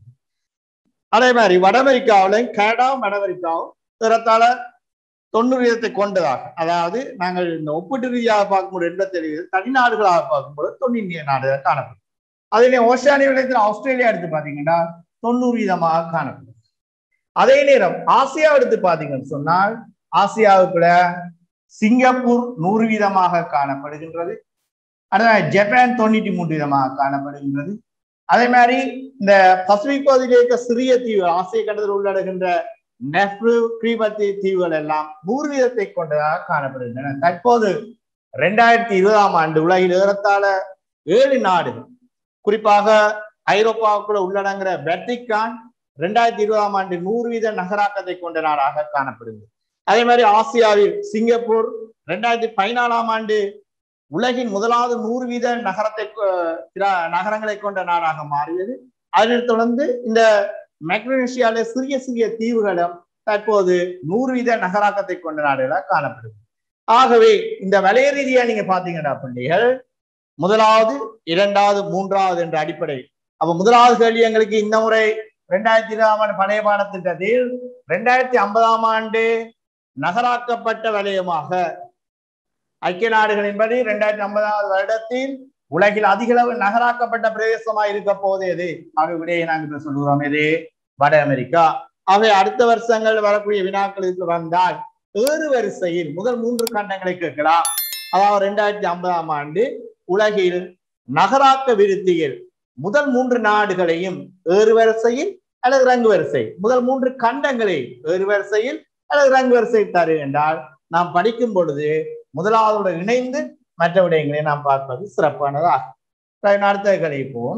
அதே மாதிரி வட அமெரிக்காவிலையும் கனடாவும் வட அமெரிக்காவும் ஏறத்தாழ தொண்ணூறு வீதத்தை கொண்டதாக அதாவது நாங்கள் இந்த ஒப்பீட்டு ரீதியாக பார்க்கும்போது எண்பத்தேழு வீதம் தனிநாடுகளாக பார்க்கும்போது தொண்ணூறு நாடுகள் காணப்படும் அதிலே ஓஷானிய விடயத்தில் ஆஸ்திரேலியா எடுத்து பாத்தீங்கன்னா தொண்ணூறு வீதமாக காணப்படும் அதே நேரம் ஆசியா எடுத்து பாத்தீங்கன்னு சொன்னால் ஆசியாவுக்குள்ள சிங்கப்பூர் நூறு வீதமாக காணப்படுகின்றது அடுத்த ஜப்பான் தொண்ணூற்றி மூன்று வீதமாக காணப்படுகின்றது அதே மாதிரி இந்த பசிபிக் பகுதியில் இருக்க சிறிய தீவு ஆசிய கண்டத்தில் உள்ளடகின்ற நெஃப்ரு கிரீபத்தி தீவுகள் எல்லாம் நூறு வீதத்தை கொண்டதாக காணப்படுகின்றன தற்போது ரெண்டாயிரத்தி இருபதாம் ஆண்டு உலகில் ஏறத்தாழ ஏழு நாடுகள் குறிப்பாக ஐரோப்பாவுக்குள்ள உள்ளடங்குற வெட்டிக்கான் ரெண்டாயிரத்தி இருபதாம் ஆண்டு நூறு வீத நகராக்கத்தை கொண்ட நாடாக காணப்படுகிறது அதே மாதிரி ஆசியாவில் சிங்கப்பூர் ரெண்டாயிரத்தி பதினாலாம் ஆண்டு உலகின் முதலாவது நூறு வீத நகரத்தை நகரங்களை கொண்ட நாடாக மாறியது அதனைத் தொடர்ந்து இந்த மெக்னேஷியால சிறிய சிறிய தீவுகளும் தற்போது நூறு வீத நகராக்கத்தை கொண்ட நாடுகளாக காணப்படுது ஆகவே இந்த வலைய ரீதியா நீங்க பாத்தீங்கன்னா பிள்ளைகள் முதலாவது இரண்டாவது மூன்றாவது என்ற அடிப்படை அப்ப முதலாவது கேள்வி எங்களுக்கு இந்த முறை ரெண்டாயிரத்தி இருபதாம் ஆண்டு பழைய பாடத்திட்டத்தில் ரெண்டாயிரத்தி ஐம்பதாம் ஆண்டு நகராக்கப்பட்ட வலயமாக ஐக்கிய நாடுகளின்படி ரெண்டாயிரத்தி ஐம்பதாவது வருடத்தில் உலகில் அதிக அளவு நகராக்கப்பட்ட பிரதேசமாக இருக்க போது எது ஆக விடையை நாங்கள் சொல்லுகிறோம் எது வட அமெரிக்கா ஆகவே அடுத்த வருஷங்கள் வரக்கூடிய வினாக்களுக்கு வந்தால் ஏறு வரிசையில் முதல் மூன்று கண்டங்களை கேட்கலாம் அதாவது ரெண்டாயிரத்தி ஐம்பதாம் ஆண்டு உலகில் நகராக்க விருத்தியில் முதல் மூன்று நாடுகளையும் ஏறு வரிசையில் அல்லது ரங்கு வரிசை முதல் மூன்று கண்டங்களை ஏறு வரிசையில் அல்லது ரங்கு வரிசை தரு என்றால் நாம் படிக்கும் பொழுது முதலாவதோடு இணைந்து மற்ற விடயங்களை நாம் பார்ப்பது சிறப்பானதாகும் அடுத்த கழிப்போம்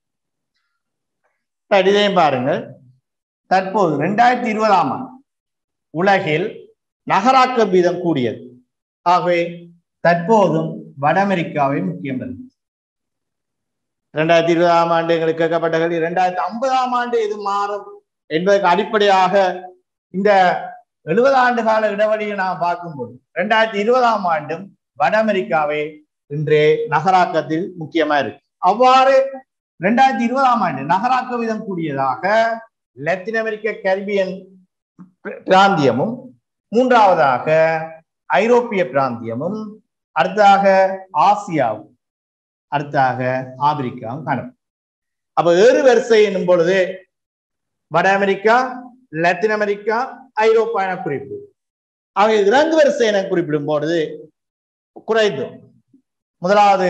இதையும் பாருங்கள் தற்போது ரெண்டாயிரத்தி இருபதாம் ஆண்டு உலகில் நகராக்க வீதம் கூடியது ஆகவே தற்போதும் வட அமெரிக்காவை முக்கியம் பெறுகிறது இரண்டாயிரத்தி இருபதாம் ஆண்டு எங்களுக்கு கேட்கப்பட்ட கேள்வி இரண்டாயிரத்தி ஐம்பதாம் ஆண்டு இது மாறும் என்பதற்கு அடிப்படையாக இந்த எழுபது ஆண்டு கால இடைவெளியை நாம் பார்க்கும்போது இரண்டாயிரத்தி இருபதாம் ஆண்டும் வட அமெரிக்காவை இன்றே நகராக்கத்தில் முக்கியமா இருக்கு அவ்வாறு இரண்டாயிரத்தி இருபதாம் ஆண்டு நகராக்க விதம் கூடியதாக லத்தீன் அமெரிக்க கரிபியன் பிராந்தியமும் மூன்றாவதாக ஐரோப்பிய பிராந்தியமும் அடுத்ததாக ஆசியாவும் அடுத்தாக ஆப்பிரிக்காவும் காணப்படும் அப்ப ஏறு வரிசை என்னும் பொழுது வட அமெரிக்கா லத்தீன் அமெரிக்கா ஐரோப்பா என குறிப்பு அவை இறங்கு வரிசை என குறிப்பிடும் பொழுது குறைந்து முதலாவது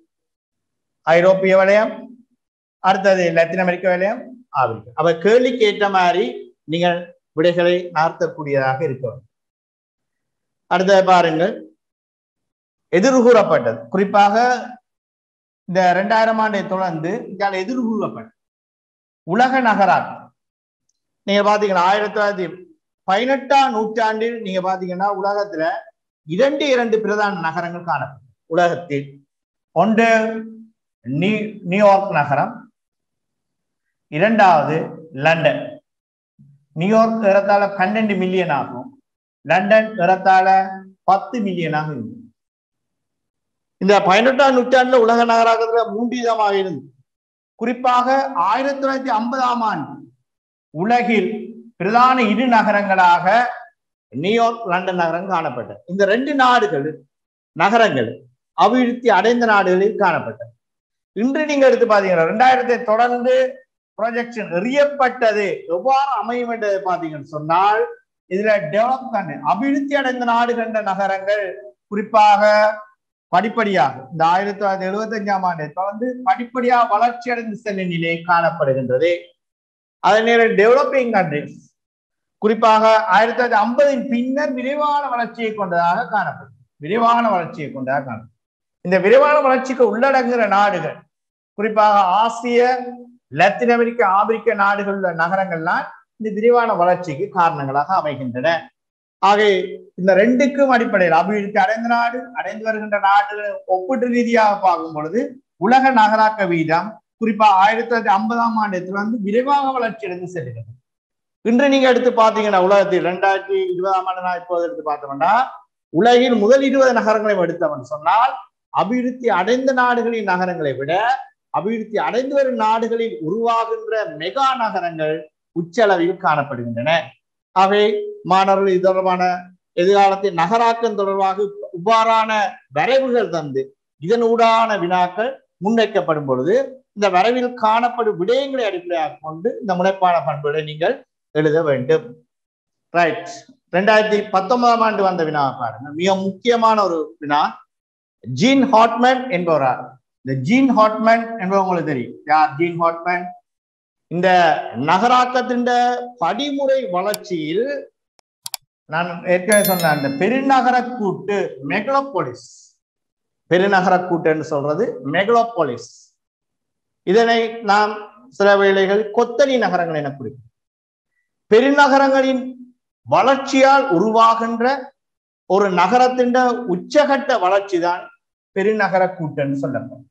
ஐரோப்பிய வலயம் அடுத்தது லத்தீன் அமெரிக்க வலயம் ஆப்பிரிக்கா அப்ப கேள்விக்கு ஏற்ற மாதிரி நீங்கள் விடைகளை நகர்த்தக்கூடியதாக இருக்க வேண்டும் அடுத்தது பாருங்கள் எதிர்கூறப்பட்டது குறிப்பாக இந்த இரண்டாயிரம் ஆண்டை தொடர்ந்து இதால் எதிர்கூறப்பட்டது உலக நகராக்கம் நீங்க பாத்தீங்கன்னா ஆயிரத்தி தொள்ளாயிரத்தி பதினெட்டாம் நூற்றாண்டில் நீங்க பாத்தீங்கன்னா உலகத்துல இரண்டு இரண்டு பிரதான நகரங்கள் காணப்படும் உலகத்தில் ஒன்று நியூ நியூயார்க் நகரம் இரண்டாவது லண்டன் நியூயார்க் ஏறத்தாழ பன்னெண்டு மில்லியன் ஆகும் லண்டன் ஏறத்தாழ பத்து மில்லியனாக இருக்கும் இந்த பதினெட்டாம் நூற்றாண்டுல உலக நகராக்கத்துல மூன்று விதமாக இருந்து குறிப்பாக ஆயிரத்தி தொள்ளாயிரத்தி ஐம்பதாம் ஆண்டு உலகில் பிரதான இரு நகரங்களாக நியூயார்க் லண்டன் நகரம் காணப்பட்டது இந்த ரெண்டு நாடுகள் நகரங்கள் அபிவிருத்தி அடைந்த நாடுகளில் காணப்பட்டது இன்று நீங்க எடுத்து பாத்தீங்கன்னா ரெண்டாயிரத்தை தொடர்ந்து ப்ரொஜெக்ஷன் எறியப்பட்டது எவ்வாறு அமையும் என்று பாத்தீங்கன்னு சொன்னால் இதுல டெவலப் கண்டு அபிவிருத்தி அடைந்த நாடு கண்ட நகரங்கள் குறிப்பாக படிப்படியாக இந்த ஆயிரத்தி தொள்ளாயிரத்தி எழுபத்தி அஞ்சாம் ஆண்டு தொடர்ந்து படிப்படியாக வளர்ச்சி அடைந்து செல்லும் நிலை காணப்படுகின்றது அதே நேரம் டெவலப்பிங் கண்ட்ரிஸ் குறிப்பாக ஆயிரத்தி தொள்ளாயிரத்தி ஐம்பதின் பின்னர் விரைவான வளர்ச்சியை கொண்டதாக காணப்படும் விரைவான வளர்ச்சியை கொண்டதாக காணப்படும் இந்த விரைவான வளர்ச்சிக்கு உள்ளடங்குகிற நாடுகள் குறிப்பாக ஆசிய லத்தீன் அமெரிக்க ஆப்பிரிக்க நாடுகள் உள்ள நகரங்கள்லாம் இந்த விரைவான வளர்ச்சிக்கு காரணங்களாக அமைகின்றன ஆக இந்த ரெண்டுக்கும் அடிப்படையில் அபிவிருத்தி அடைந்த நாடு அடைந்து வருகின்ற நாடுகளை ஒப்பீட்டு ரீதியாக பார்க்கும் பொழுது உலக நகராக்க வீதம் குறிப்பா ஆயிரத்தி தொள்ளாயிரத்தி ஐம்பதாம் ஆண்டு வந்து விரைவாக வளர்ச்சி அடைந்து செல்கிறது இன்று நீங்க எடுத்து பாத்தீங்கன்னா உலகத்தில் ரெண்டாயிரத்தி இருபதாம் ஆண்டு நான் இப்போது எடுத்து பார்த்தோம்னா உலகில் முதல் இருபது நகரங்களையும் எடுத்தவன் சொன்னால் அபிவிருத்தி அடைந்த நாடுகளின் நகரங்களை விட அபிவிருத்தி அடைந்து வரும் நாடுகளில் உருவாகின்ற மெகா நகரங்கள் உச்சளவில் காணப்படுகின்றன ஆகவே மாணவர்கள் இது தொடர்பான எதிர்காலத்தில் நகராக்கம் தொடர்பாக இவ்வாறான வரைவுகள் தந்து இதனூடான வினாக்கள் முன்வைக்கப்படும் பொழுது இந்த வரைவில் காணப்படும் விடயங்களை அடிப்படையாக கொண்டு இந்த முனைப்பான பண்புகளை நீங்கள் எழுத வேண்டும் ரைட் ரெண்டாயிரத்தி பத்தொன்பதாம் ஆண்டு வந்த வினா பாருங்க மிக முக்கியமான ஒரு வினா ஜீன் ஹாட்மேன் என்பவரா இந்த ஜீன் ஹாட்மேன் என்பவர் உங்களுக்கு தெரியும் யார் ஜீன் ஹாட்மேன் இந்த நகராக்கத்தின் படிமுறை வளர்ச்சியில் நான் ஏற்கனவே சொன்ன அந்த பெருநகர கூட்டு மெகலோபோலிஸ் பெருநகர கூட்டுன்னு சொல்றது மெகலோபோலிஸ் இதனை நாம் சில வேளைகள் கொத்தனி நகரங்கள் என குறிக்கும் பெருநகரங்களின் வளர்ச்சியால் உருவாகின்ற ஒரு நகரத்தின் உச்சகட்ட வளர்ச்சி தான் பெருநகர கூட்டுன்னு சொல்லப்படும்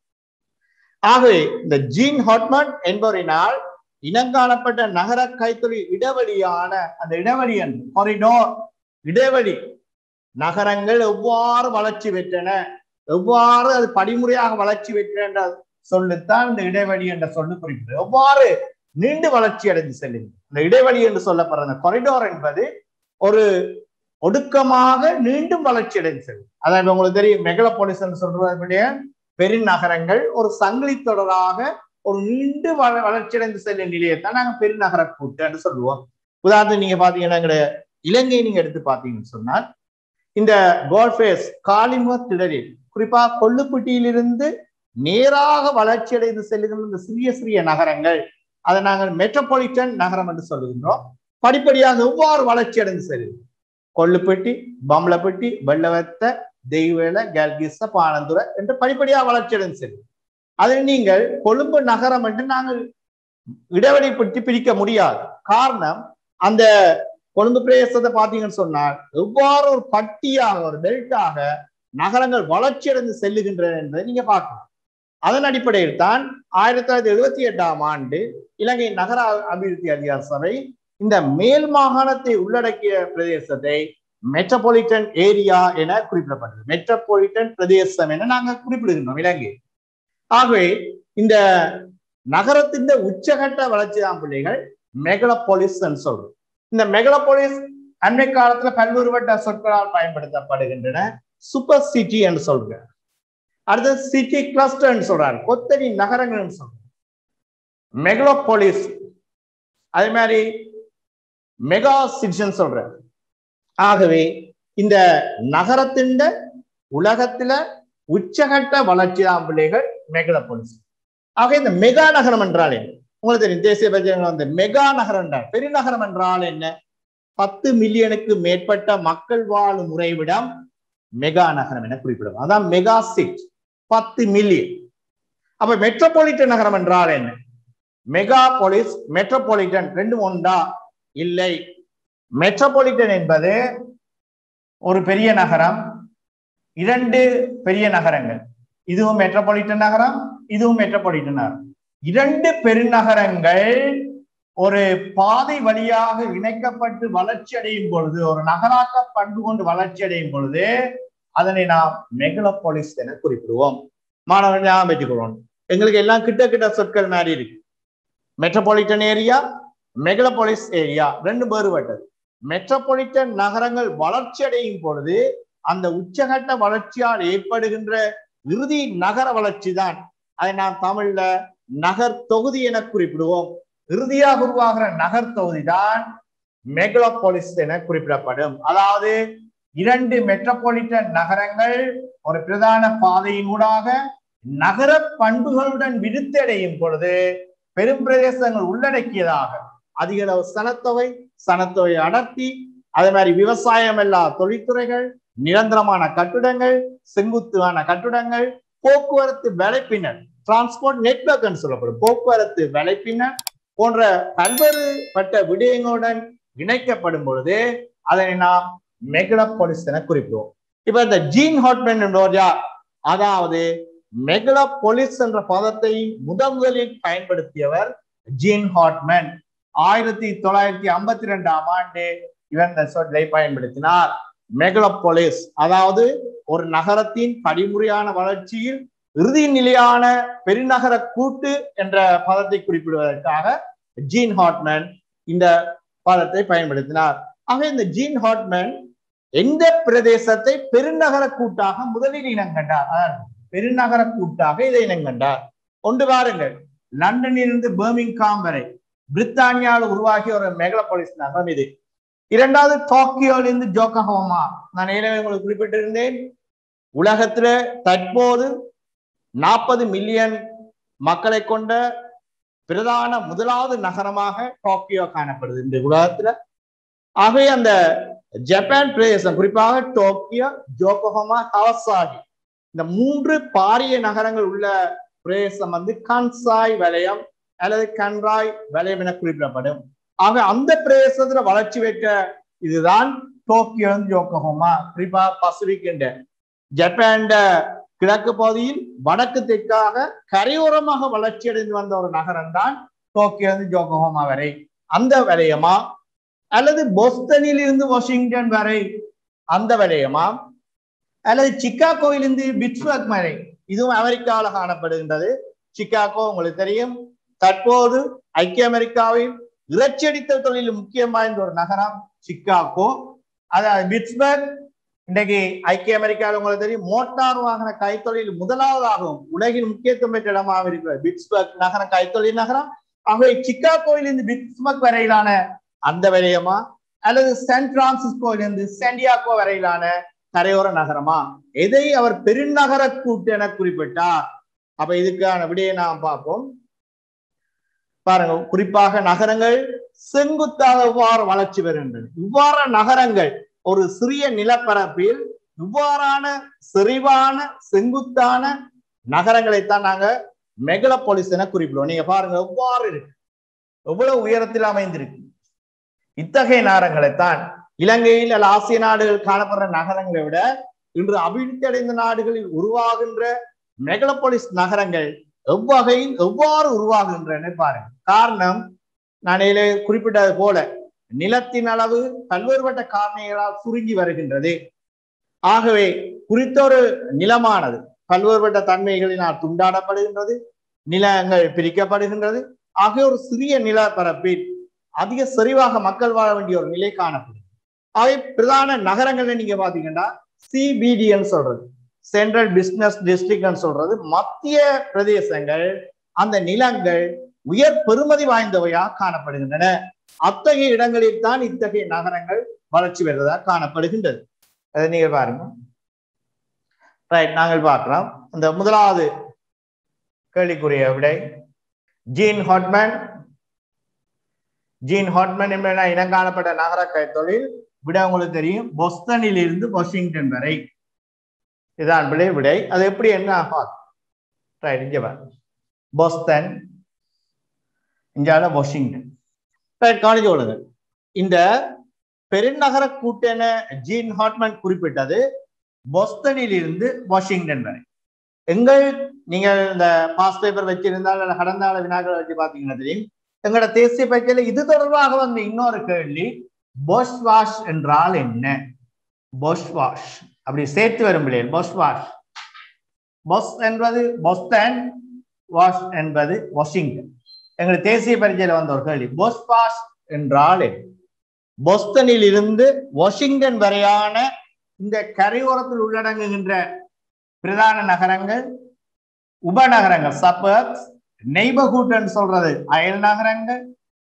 ஆகவே இந்த ஜீன் ஹாட்மன் என்பவரினால் இனங்காணப்பட்ட நகர கைத்தொழில் இடைவெளியான அந்த இடைவெளி என்று கொரிடோர் இடைவெளி நகரங்கள் எவ்வாறு வளர்ச்சி பெற்றன எவ்வாறு அது படிமுறையாக வளர்ச்சி பெற்றன என்ற சொல்லுத்தான் இந்த இடைவெளி என்ற சொல்லு குறிப்பிட்டது எவ்வாறு நீண்டு வளர்ச்சி அடைந்து செல்லுங்க இந்த இடைவெளி என்று சொல்லப்படுற அந்த கொரிடோர் என்பது ஒரு ஒடுக்கமாக நீண்டும் வளர்ச்சி அடைந்து செல்லும் அதான் உங்களுக்கு தெரியும் மெகலபோலிஸ் சொல்றதுடைய பெருநகரங்கள் ஒரு சங்கிலி தொடராக ஒரு நீண்டு வள வளர்ச்சியடைந்து செல்லும் நிலையத்தான் நாங்க பெருநகர கூட்டுன்னு சொல்லுவோம் உதாரணத்துக்கு நீங்க பாத்தீங்கன்னா எங்க இலங்கையை நீங்க எடுத்து பாத்தீங்கன்னு சொன்னால் இந்த கோல்ஃபேஸ் காலிமுக திடலில் குறிப்பா கொள்ளுப்பட்டியிலிருந்து நேராக வளர்ச்சி அடைந்து செல்லுகின்ற இந்த சிறிய சிறிய நகரங்கள் அதை நாங்கள் மெட்ரோபாலிட்டன் நகரம் என்று சொல்லுகின்றோம் படிப்படியாக எவ்வாறு வளர்ச்சி அடைந்து செல்லுது கொள்ளுப்பட்டி பம்பளப்பட்டி வெள்ளவத்த தெய்வேல கல்கிச பானந்துர என்று படிப்படியாக வளர்ச்சி அடைந்து செல்லும் அதில் நீங்கள் கொழும்பு நகரம் என்று நாங்கள் இடைவெளி பற்றி பிரிக்க முடியாது காரணம் அந்த கொழும்பு பிரதேசத்தை பார்த்தீங்கன்னு சொன்னால் எவ்வாறு ஒரு பட்டியாக ஒரு பெல்ட்டாக நகரங்கள் வளர்ச்சி அடைந்து செல்லுகின்றன என்பதை நீங்க பார்க்கலாம் அதன் அடிப்படையில் தான் ஆயிரத்தி தொள்ளாயிரத்தி எழுபத்தி எட்டாம் ஆண்டு இலங்கை நகர அபிவிருத்தி அதிகார சபை இந்த மேல் மாகாணத்தை உள்ளடக்கிய பிரதேசத்தை மெட்ரோபாலிட்டன் ஏரியா என குறிப்பிடப்பட்டது மெட்ரோபாலிட்டன் பிரதேசம் என நாங்கள் குறிப்பிடுகின்றோம் இலங்கை ஆகவே இந்த நகரத்தின் உச்சகட்ட வளர்ச்சி தான் பிள்ளைகள் மெகலபோலிஸ் சொல்றோம் இந்த மெகலபோலிஸ் அன்னை காலத்துல பல்வேறுபட்ட சொற்களால் பயன்படுத்தப்படுகின்றன சூப்பர் சிட்டி என்று சொல்ற அடுத்து சிட்டி கிளஸ்டர்னு சொல்றாரு கொத்தடி நகரங்கள்னு சொல்றாரு மெகலோபோலிஸ் அதே மாதிரி மெகா சிட்டின்னு சொல்றாரு ஆகவே இந்த நகரத்தின் உலகத்துல உச்சகட்ட வளர்ச்சி தான் பிள்ளைகள் மெகலோபோலிஸ் ஆக இந்த மெகா நகரம் என்றால் என்ன உங்களுக்கு தெரியும் தேசிய பட்ஜெட் வந்து மெகா நகரம் என்றால் பெருநகரம் என்றால் என்ன பத்து மில்லியனுக்கு மேற்பட்ட மக்கள் வாழும் முறைவிடம் மெகா நகரம் என குறிப்பிடும் அதான் மெகா சிட் பத்து மில்லியன் அப்ப மெட்ரோபாலிட்டன் நகரம் என்றால் என்ன மெகா போலிஸ் மெட்ரோபாலிட்டன் ரெண்டும் ஒன்றா இல்லை மெட்ரோபாலிட்டன் என்பது ஒரு பெரிய நகரம் இரண்டு பெரிய நகரங்கள் இதுவும் மெட்ரோபாலிட்டன் நகரம் இதுவும் மெட்ரோபாலிட்டன் நகரம் இரண்டு பெருநகரங்கள் ஒரு பாதை வழியாக இணைக்கப்பட்டு வளர்ச்சி அடையும் பொழுது ஒரு நகராக்க பண்பு கொண்டு வளர்ச்சி அடையும் பொழுது அதனை நாம் மெகலோபாலிஸ் என குறிப்பிடுவோம் மாணவர்கள் ஞாபகம் பெற்றுக்கொள்வோம் எங்களுக்கு எல்லாம் கிட்ட கிட்ட சொற்கள் மாதிரி இருக்கு மெட்ரோபாலிட்டன் ஏரியா மெகலோபாலிஸ் ஏரியா ரெண்டு வேறுபட்டது மெட்ரோபாலிட்டன் நகரங்கள் வளர்ச்சி அடையும் பொழுது அந்த உச்சகட்ட வளர்ச்சியால் ஏற்படுகின்ற இறுதி நகர வளர்ச்சி தான் அதை நாம் தமிழ்ல நகர் தொகுதி என குறிப்பிடுவோம் இறுதியாக உருவாகிற நகர் தொகுதி தான் மெகலோபாலிஸ் என குறிப்பிடப்படும் அதாவது இரண்டு மெட்ரோபாலிட்டன் நகரங்கள் ஒரு பிரதான பாதையினூடாக நகர பண்புகளுடன் விருத்தடையும் பொழுது பெரும் பிரதேசங்கள் உள்ளடக்கியதாக அதிக அளவு சனத்தொகை சனத்தொகை அடர்த்தி அதே மாதிரி விவசாயம் எல்லா தொழில்துறைகள் நிரந்தரமான கட்டுடங்கள் செங்குத்தான கட்டுடங்கள் போக்குவரத்து வலைப்பினர் டிரான்ஸ்போர்ட் நெட்வொர்க் சொல்லப்படும் போக்குவரத்து வலைப்பினர் போன்ற பல்வேறுபட்ட விடயங்களுடன் இணைக்கப்படும் பொழுது அதனை நாம் மெகலபாலிஸ் என குறிப்பிடுவோம் இப்ப இந்த ஜீன் ஹாட்மேன் என்பவர் யார் அதாவது மெகலபாலிஸ் என்ற பதத்தை முதன் முதலில் பயன்படுத்தியவர் ஜீன் ஹாட்மேன் ஆயிரத்தி தொள்ளாயிரத்தி ஐம்பத்தி ரெண்டாம் ஆண்டு இவர் இந்த சொல்லை பயன்படுத்தினார் மெகலோபோலிஸ் அதாவது ஒரு நகரத்தின் படிமுறையான வளர்ச்சியில் இறுதி நிலையான பெருநகர கூட்டு என்ற பதத்தை குறிப்பிடுவதற்காக ஜீன் ஹாட்மேன் இந்த பதத்தை பயன்படுத்தினார் ஆக இந்த ஜீன் ஹாட்மேன் எந்த பிரதேசத்தை பெருநகர கூட்டாக முதலில் இனங்கண்டார் அதாவது பெருநகர கூட்டாக இதை இனங்கண்டார் கொண்டு வாருங்கள் லண்டனிலிருந்து பெர்மிங்காம் வரை பிரித்தானியாவில் உருவாகிய ஒரு மெகலபாலிஸ் நகரம் இது இரண்டாவது டோக்கியோலிருந்து ஜோக்கஹோமா நான் ஏற்கனவே உங்களுக்கு குறிப்பிட்டிருந்தேன் உலகத்துல தற்போது நாற்பது மில்லியன் மக்களை கொண்ட பிரதான முதலாவது நகரமாக டோக்கியோ காணப்படுது இந்த உலகத்துல ஆகவே அந்த ஜப்பான் பிரதேசம் குறிப்பாக டோக்கியோ ஜோகோஹோமா கவசாகி இந்த மூன்று பாரிய நகரங்கள் உள்ள பிரதேசம் வந்து கன்சாய் வலயம் அல்லது கன்ராய் வலயம் என குறிப்பிடப்படும் ஆக அந்த பிரதேசத்துல வளர்ச்சி பெற்ற இதுதான் டோக்கியோ ஜோகோஹோமா குறிப்பா பசிபிக் என்ற ஜப்பான் கிழக்கு பகுதியில் வடக்கு தெற்காக கரையோரமாக வளர்ச்சி அடைந்து வந்த ஒரு நகரம் தான் டோக்கியோ ஜோகோஹோமா வரை அந்த வலயமா அல்லது போஸ்டனில் இருந்து வாஷிங்டன் வரை அந்த வலயமா அல்லது சிக்காகோவிலிருந்து பிட்ஸ்பர்க் வரை இதுவும் அமெரிக்காவில் காணப்படுகின்றது சிக்காகோ உங்களுக்கு தெரியும் தற்போது ஐக்கிய அமெரிக்காவில் இறைச்சடித்தல் தொழில் முக்கியம் வாய்ந்த ஒரு நகரம் சிக்காகோ அதாவது பிட்ஸ்பர்க் இன்றைக்கு ஐக்கிய அமெரிக்காவில் உங்களுக்கு தெரியும் மோட்டார் வாகன கைத்தொழில் முதலாவதாகவும் உலகின் முக்கியத்துவம் பெற்ற இடமாக இருக்கிறது பிட்ஸ்பர்க் நகரம் கைத்தொழில் நகரம் ஆகவே சிக்காகோவிலிருந்து பிட்ஸ்பர்க் வரையிலான அந்த வரையமா அல்லது சான் பிரான்சிஸ்கோவிலிருந்து சாண்டியாகோ வரையிலான கரையோர நகரமா எதை அவர் பெருநகர கூட்டு என குறிப்பிட்டார் அப்ப இதுக்கான விடையை நாம் பார்ப்போம் பாருங்க குறிப்பாக நகரங்கள் செங்குத்தாக இவ்வாறு வளர்ச்சி பெறுகின்றன இவ்வாறு நகரங்கள் ஒரு சிறிய நிலப்பரப்பில் இவ்வாறான செறிவான செங்குத்தான நகரங்களைத்தான் நாங்க மெகலபாலிஸ் என குறிப்பிடுவோம் நீங்க பாருங்க எவ்வாறு இருக்கு எவ்வளவு உயரத்தில் அமைந்திருக்கு இத்தகைய நகரங்களைத்தான் இலங்கையில் அல்ல ஆசிய நாடுகள் காணப்படுற நகரங்களை விட இன்று அபிவிருத்தி அடைந்த நாடுகளில் உருவாகின்ற மெகலபாலிஸ் நகரங்கள் எவ்வகையில் எவ்வாறு உருவாகின்றன பாருங்க காரணம் நான் குறிப்பிட்டது போல நிலத்தின் அளவு பல்வேறுபட்ட காரணிகளால் சுருங்கி வருகின்றது ஆகவே குறித்த ஒரு நிலமானது பல்வேறுபட்ட தன்மைகளினால் துண்டாடப்படுகின்றது நிலங்கள் பிரிக்கப்படுகின்றது ஆகிய ஒரு சிறிய நிலப்பரப்பில் அதிக செறிவாக மக்கள் வாழ வேண்டிய ஒரு நிலை காணப்படும் ஆகவே பிரதான நகரங்கள்ல நீங்க பாத்தீங்கன்னா சிபிடின்னு சொல்றது சென்ட்ரல் பிசினஸ் டிஸ்ட்ரிக்ட்னு சொல்றது மத்திய பிரதேசங்கள் அந்த நிலங்கள் உயர் பெருமதி வாய்ந்தவையாக காணப்படுகின்றன அத்தகைய இடங்களில் தான் இத்தகைய நகரங்கள் வளர்ச்சி பெறுவதாக காணப்படுகின்றது அதை நீங்க பாருங்க ரைட் நாங்கள் பார்க்கலாம் இந்த முதலாவது கேள்விக்குரிய விடை ஜீன் ஹாட்மேன் ஜீன் ஹாட்மேன் என்பன இனம் காணப்பட்ட நகர கைத்தொழில் விட உங்களுக்கு தெரியும் பொஸ்தனில் இருந்து வாஷிங்டன் வரை இதான் விடை விடை அது எப்படி என்ன ரைட் இங்க பொஸ்தன் இந்தியாவில வாஷிங்டன் ரைட் காலேஜ் உள்ளது இந்த பெருநகர கூட்டென ஜீன் ஹாட்மேன் குறிப்பிட்டது பொஸ்தனில் இருந்து வாஷிங்டன் வரை எங்கள் நீங்கள் இந்த பாஸ் பேப்பர் வச்சிருந்தால் கடந்த கால வினாக்களை வச்சு பாத்தீங்கன்னா தெரியும் எங்களோட தேசிய பயிற்சியில இது தொடர்பாக வந்த இன்னொரு கேள்வி பொஷ் வாஷ் என்றால் என்ன பொஷ் வாஷ் அப்படி சேர்த்து வரும் பிள்ளைகள் பொஷ் வாஷ் பொஸ் என்பது பொஸ்டன் வாஷ் என்பது வாஷிங்டன் எங்களுக்கு தேசிய பரிச்சையில வந்த ஒரு கேள்வி பொஸ் வாஷ் என்றால் என்ன பொஸ்டனில் இருந்து வாஷிங்டன் வரையான இந்த கரையோரத்தில் உள்ளடங்குகின்ற பிரதான நகரங்கள் உபநகரங்கள் சப்பர்ப்ஸ் நெய்பர்ஹுட் சொல்றது அயல் நகரங்கள்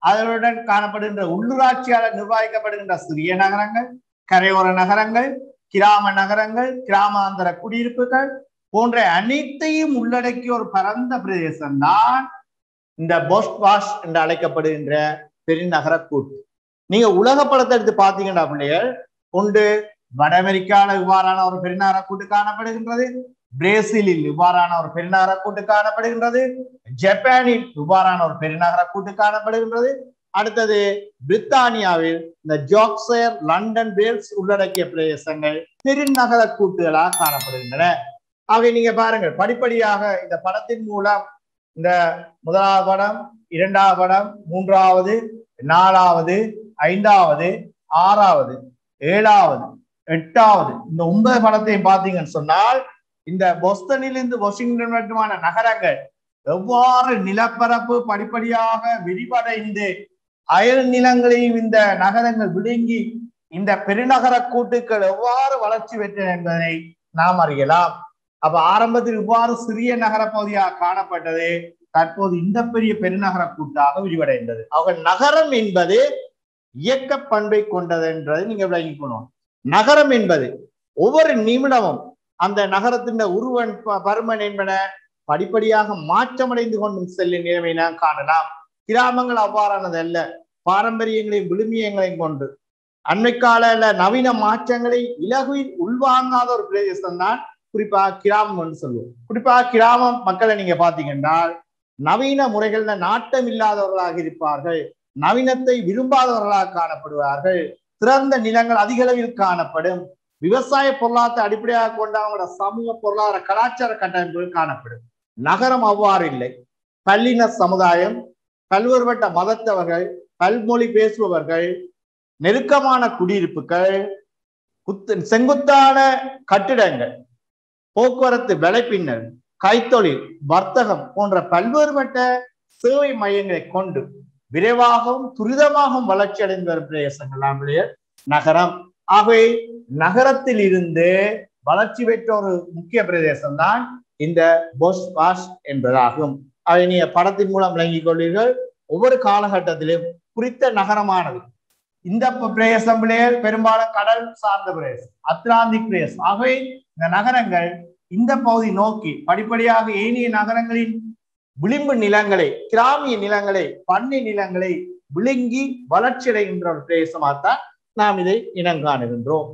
அதனுடன் காணப்படுகின்ற உள்ளூராட்சியாளர் நிர்வகிக்கப்படுகின்ற சிறிய நகரங்கள் கரையோர நகரங்கள் கிராம நகரங்கள் கிராமாந்தர குடியிருப்புகள் போன்ற அனைத்தையும் உள்ளடக்கிய ஒரு பரந்த பிரதேசம் தான் இந்த போஸ்ட் வாஷ் என்று அழைக்கப்படுகின்ற பெருநகர கூட்டு நீங்க உலக படத்தை எடுத்து பாத்தீங்கன்னா பிள்ளைகள் ஒன்று வட அமெரிக்கால இவ்வாறான ஒரு பெருநகர கூட்டு காணப்படுகின்றது பிரேசிலில் இவ்வாறான ஒரு பெருநகர கூட்டு காணப்படுகின்றது ஜப்பானில் இவ்வாறான ஒரு பெருநகர கூட்டு காணப்படுகின்றது அடுத்தது பிரித்தானியாவில் இந்த ஜோக்சயர் லண்டன் வேல்ஸ் உள்ளடக்கிய பிரதேசங்கள் பெருநகர கூட்டுகளாக காணப்படுகின்றன ஆகவே நீங்க பாருங்கள் படிப்படியாக இந்த படத்தின் மூலம் இந்த முதலாவது படம் இரண்டாவது படம் மூன்றாவது நாலாவது ஐந்தாவது ஆறாவது ஏழாவது எட்டாவது இந்த ஒன்பது படத்தையும் பார்த்தீங்கன்னு சொன்னால் இந்த பொஸ்டனிலிருந்து வாஷிங்டன் மட்டுமான நகரங்கள் எவ்வாறு நிலப்பரப்பு படிப்படியாக விரிவடைந்து அயல் நிலங்களையும் இந்த நகரங்கள் விழுங்கி இந்த பெருநகர கூட்டுக்கள் எவ்வாறு வளர்ச்சி பெற்றன என்பதை நாம் அறியலாம் அப்ப ஆரம்பத்தில் இவ்வாறு சிறிய நகர பகுதியாக காணப்பட்டது தற்போது இந்த பெரிய பெருநகர கூட்டாக விரிவடைந்தது அவங்க நகரம் என்பது இயக்க பண்பை கொண்டது என்றதை நீங்க விளங்கிக்கணும் நகரம் என்பது ஒவ்வொரு நிமிடமும் அந்த நகரத்தின் உருவன் ப- பருமன் என்பன படிப்படியாக மாற்றமடைந்து கொண்டும் செல்லும் நிலைமை நாம் காணலாம் கிராமங்கள் அவ்வாறானது அல்ல பாரம்பரியங்களையும் விழுமியங்களையும் கொண்டு அண்மை கால நவீன மாற்றங்களை இலகுவில் உள்வாங்காத ஒரு பிரதேசம் தான் குறிப்பாக கிராமம் என்று சொல்லுவோம் குறிப்பாக கிராமம் மக்களை நீங்க பாத்தீங்கன்னா நவீன முறைகள்ல நாட்டம் இல்லாதவர்களாக இருப்பார்கள் நவீனத்தை விரும்பாதவர்களாக காணப்படுவார்கள் திறந்த நிலங்கள் அதிக அளவில் காணப்படும் விவசாய பொருளாதாரத்தை அடிப்படையாக கொண்ட அவங்களோட சமூக பொருளாதார கலாச்சார கட்டமைப்புகள் காணப்படும் நகரம் அவ்வாறு இல்லை பல்லின சமுதாயம் பல்வேறுபட்ட மதத்தவர்கள் பல்மொழி பேசுபவர்கள் நெருக்கமான குடியிருப்புகள் குத்து செங்குத்தான கட்டிடங்கள் போக்குவரத்து விளைப்பின்னல் கைத்தொழில் வர்த்தகம் போன்ற பல்வேறுபட்ட சேவை மையங்களை கொண்டு விரைவாகவும் துரிதமாகவும் வளர்ச்சி அடைந்து வரும் பிரதேசங்கள் நம்முடைய நகரம் ஆகவே நகரத்தில் இருந்து வளர்ச்சி பெற்ற ஒரு முக்கிய பிரதேசம் தான் இந்த பொஸ் வாஷ் என்பதாகும் அதை நீங்க படத்தின் மூலம் விளங்கிக் கொள்வீர்கள் ஒவ்வொரு காலகட்டத்திலும் குறித்த நகரமானது இந்த பிரதேசம் பிள்ளைகள் பெரும்பாலும் கடல் சார்ந்த பிரதேசம் அத்லாந்திக் பிரதேசம் ஆகவே இந்த நகரங்கள் இந்த பகுதி நோக்கி படிப்படியாக ஏனைய நகரங்களின் விளிம்பு நிலங்களை கிராமிய நிலங்களை பண்ணை நிலங்களை விழுங்கி வளர்ச்சியடைகின்ற ஒரு பிரதேசமாகத்தான் நாம் இதை இனங்காணுகின்றோம்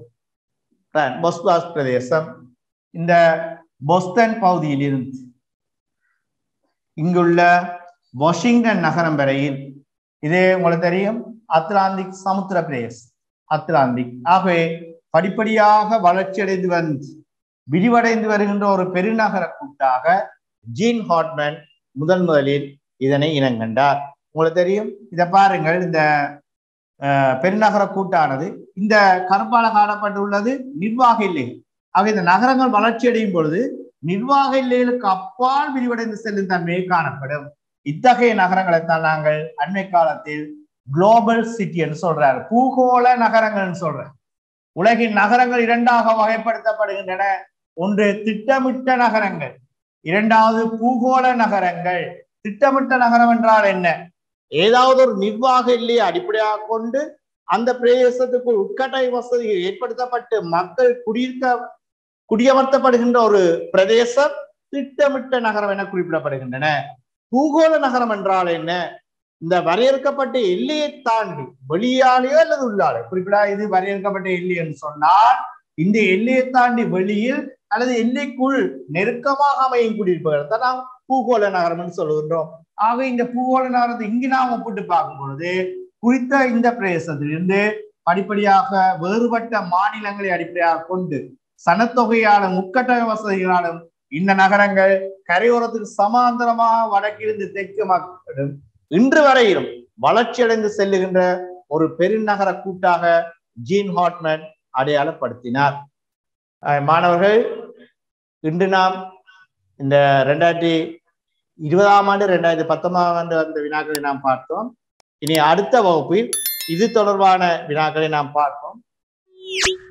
பொஸ்பாஸ் பிரதேசம் இந்த பொஸ்டன் பகுதியில் இருந்து இங்குள்ள வாஷிங்டன் நகரம் வரையில் இது உங்களுக்கு தெரியும் அத்லாந்திக் சமுத்திர பிரதேசம் அத்லாந்திக் ஆகவே படிப்படியாக வளர்ச்சியடைந்து வந்து விரிவடைந்து வருகின்ற ஒரு பெருநகர கூட்டாக ஜீன் ஹாட்மேன் முதன் முதலில் இதனை இனங்கண்டார் உங்களுக்கு தெரியும் இதை பாருங்கள் இந்த பெருநகர கூட்டானது இந்த கருப்பால காணப்பட்டுள்ளது நிர்வாக இல்லைகள் ஆக இந்த நகரங்கள் வளர்ச்சி அடையும் பொழுது நிர்வாக இல்லைகளுக்கு அப்பால் விரிவடைந்து செல்லும் தன்மையை காணப்படும் இத்தகைய நகரங்களைத்தான் நாங்கள் அண்மை காலத்தில் குளோபல் சிட்டின்னு சொல்றாரு பூகோள நகரங்கள்னு சொல்றாரு உலகின் நகரங்கள் இரண்டாக வகைப்படுத்தப்படுகின்றன ஒன்று திட்டமிட்ட நகரங்கள் இரண்டாவது பூகோள நகரங்கள் திட்டமிட்ட நகரம் என்றால் என்ன ஏதாவது ஒரு நிர்வாக இல்லையை அடிப்படையாக கொண்டு அந்த பிரதேசத்துக்குள் உட்கட்டை வசதிகள் ஏற்படுத்தப்பட்டு மக்கள் குடியிருக்க குடியமர்த்தப்படுகின்ற ஒரு பிரதேசம் திட்டமிட்ட நகரம் என குறிப்பிடப்படுகின்றன பூகோள நகரம் என்றால் என்ன இந்த வரையறுக்கப்பட்ட எல்லையை தாண்டி வெளியாலேயோ அல்லது உள்ளாலே குறிப்பிடா இது வரையறுக்கப்பட்ட எல்லை என்று சொன்னால் இந்த எல்லையை தாண்டி வெளியில் அல்லது எல்லைக்குள் நெருக்கமாக அமையும் குடியிருப்புகள் தான் நாம் பூகோள நகரம் என்று சொல்லுகின்றோம் ஆக இந்த பூகோள நகரத்தை இங்கு நாம் ஒப்பிட்டு பார்க்கும் பொழுது குறித்த இந்த பிரதேசத்திலிருந்து படிப்படியாக வேறுபட்ட மாநிலங்களை அடிப்படையாக கொண்டு சனத்தொகையாலும் முக்கட்டக வசதிகளாலும் இந்த நகரங்கள் கரையோரத்துக்கு சமாந்தரமாக வடக்கிருந்து தெற்கு மக்களும் இன்று வரையிலும் வளர்ச்சியடைந்து செல்லுகின்ற ஒரு பெருநகர கூட்டாக ஜீன் ஹாட்மன் அடையாளப்படுத்தினார் மாணவர்கள் இன்று நாம் இந்த ரெண்டாயிரத்தி இருபதாம் ஆண்டு ரெண்டாயிரத்தி பத்தொன்பதாம் ஆண்டு அந்த வினாக்களை நாம் பார்த்தோம் இனி அடுத்த வகுப்பில் இது தொடர்பான வினாக்களை நாம் பார்ப்போம்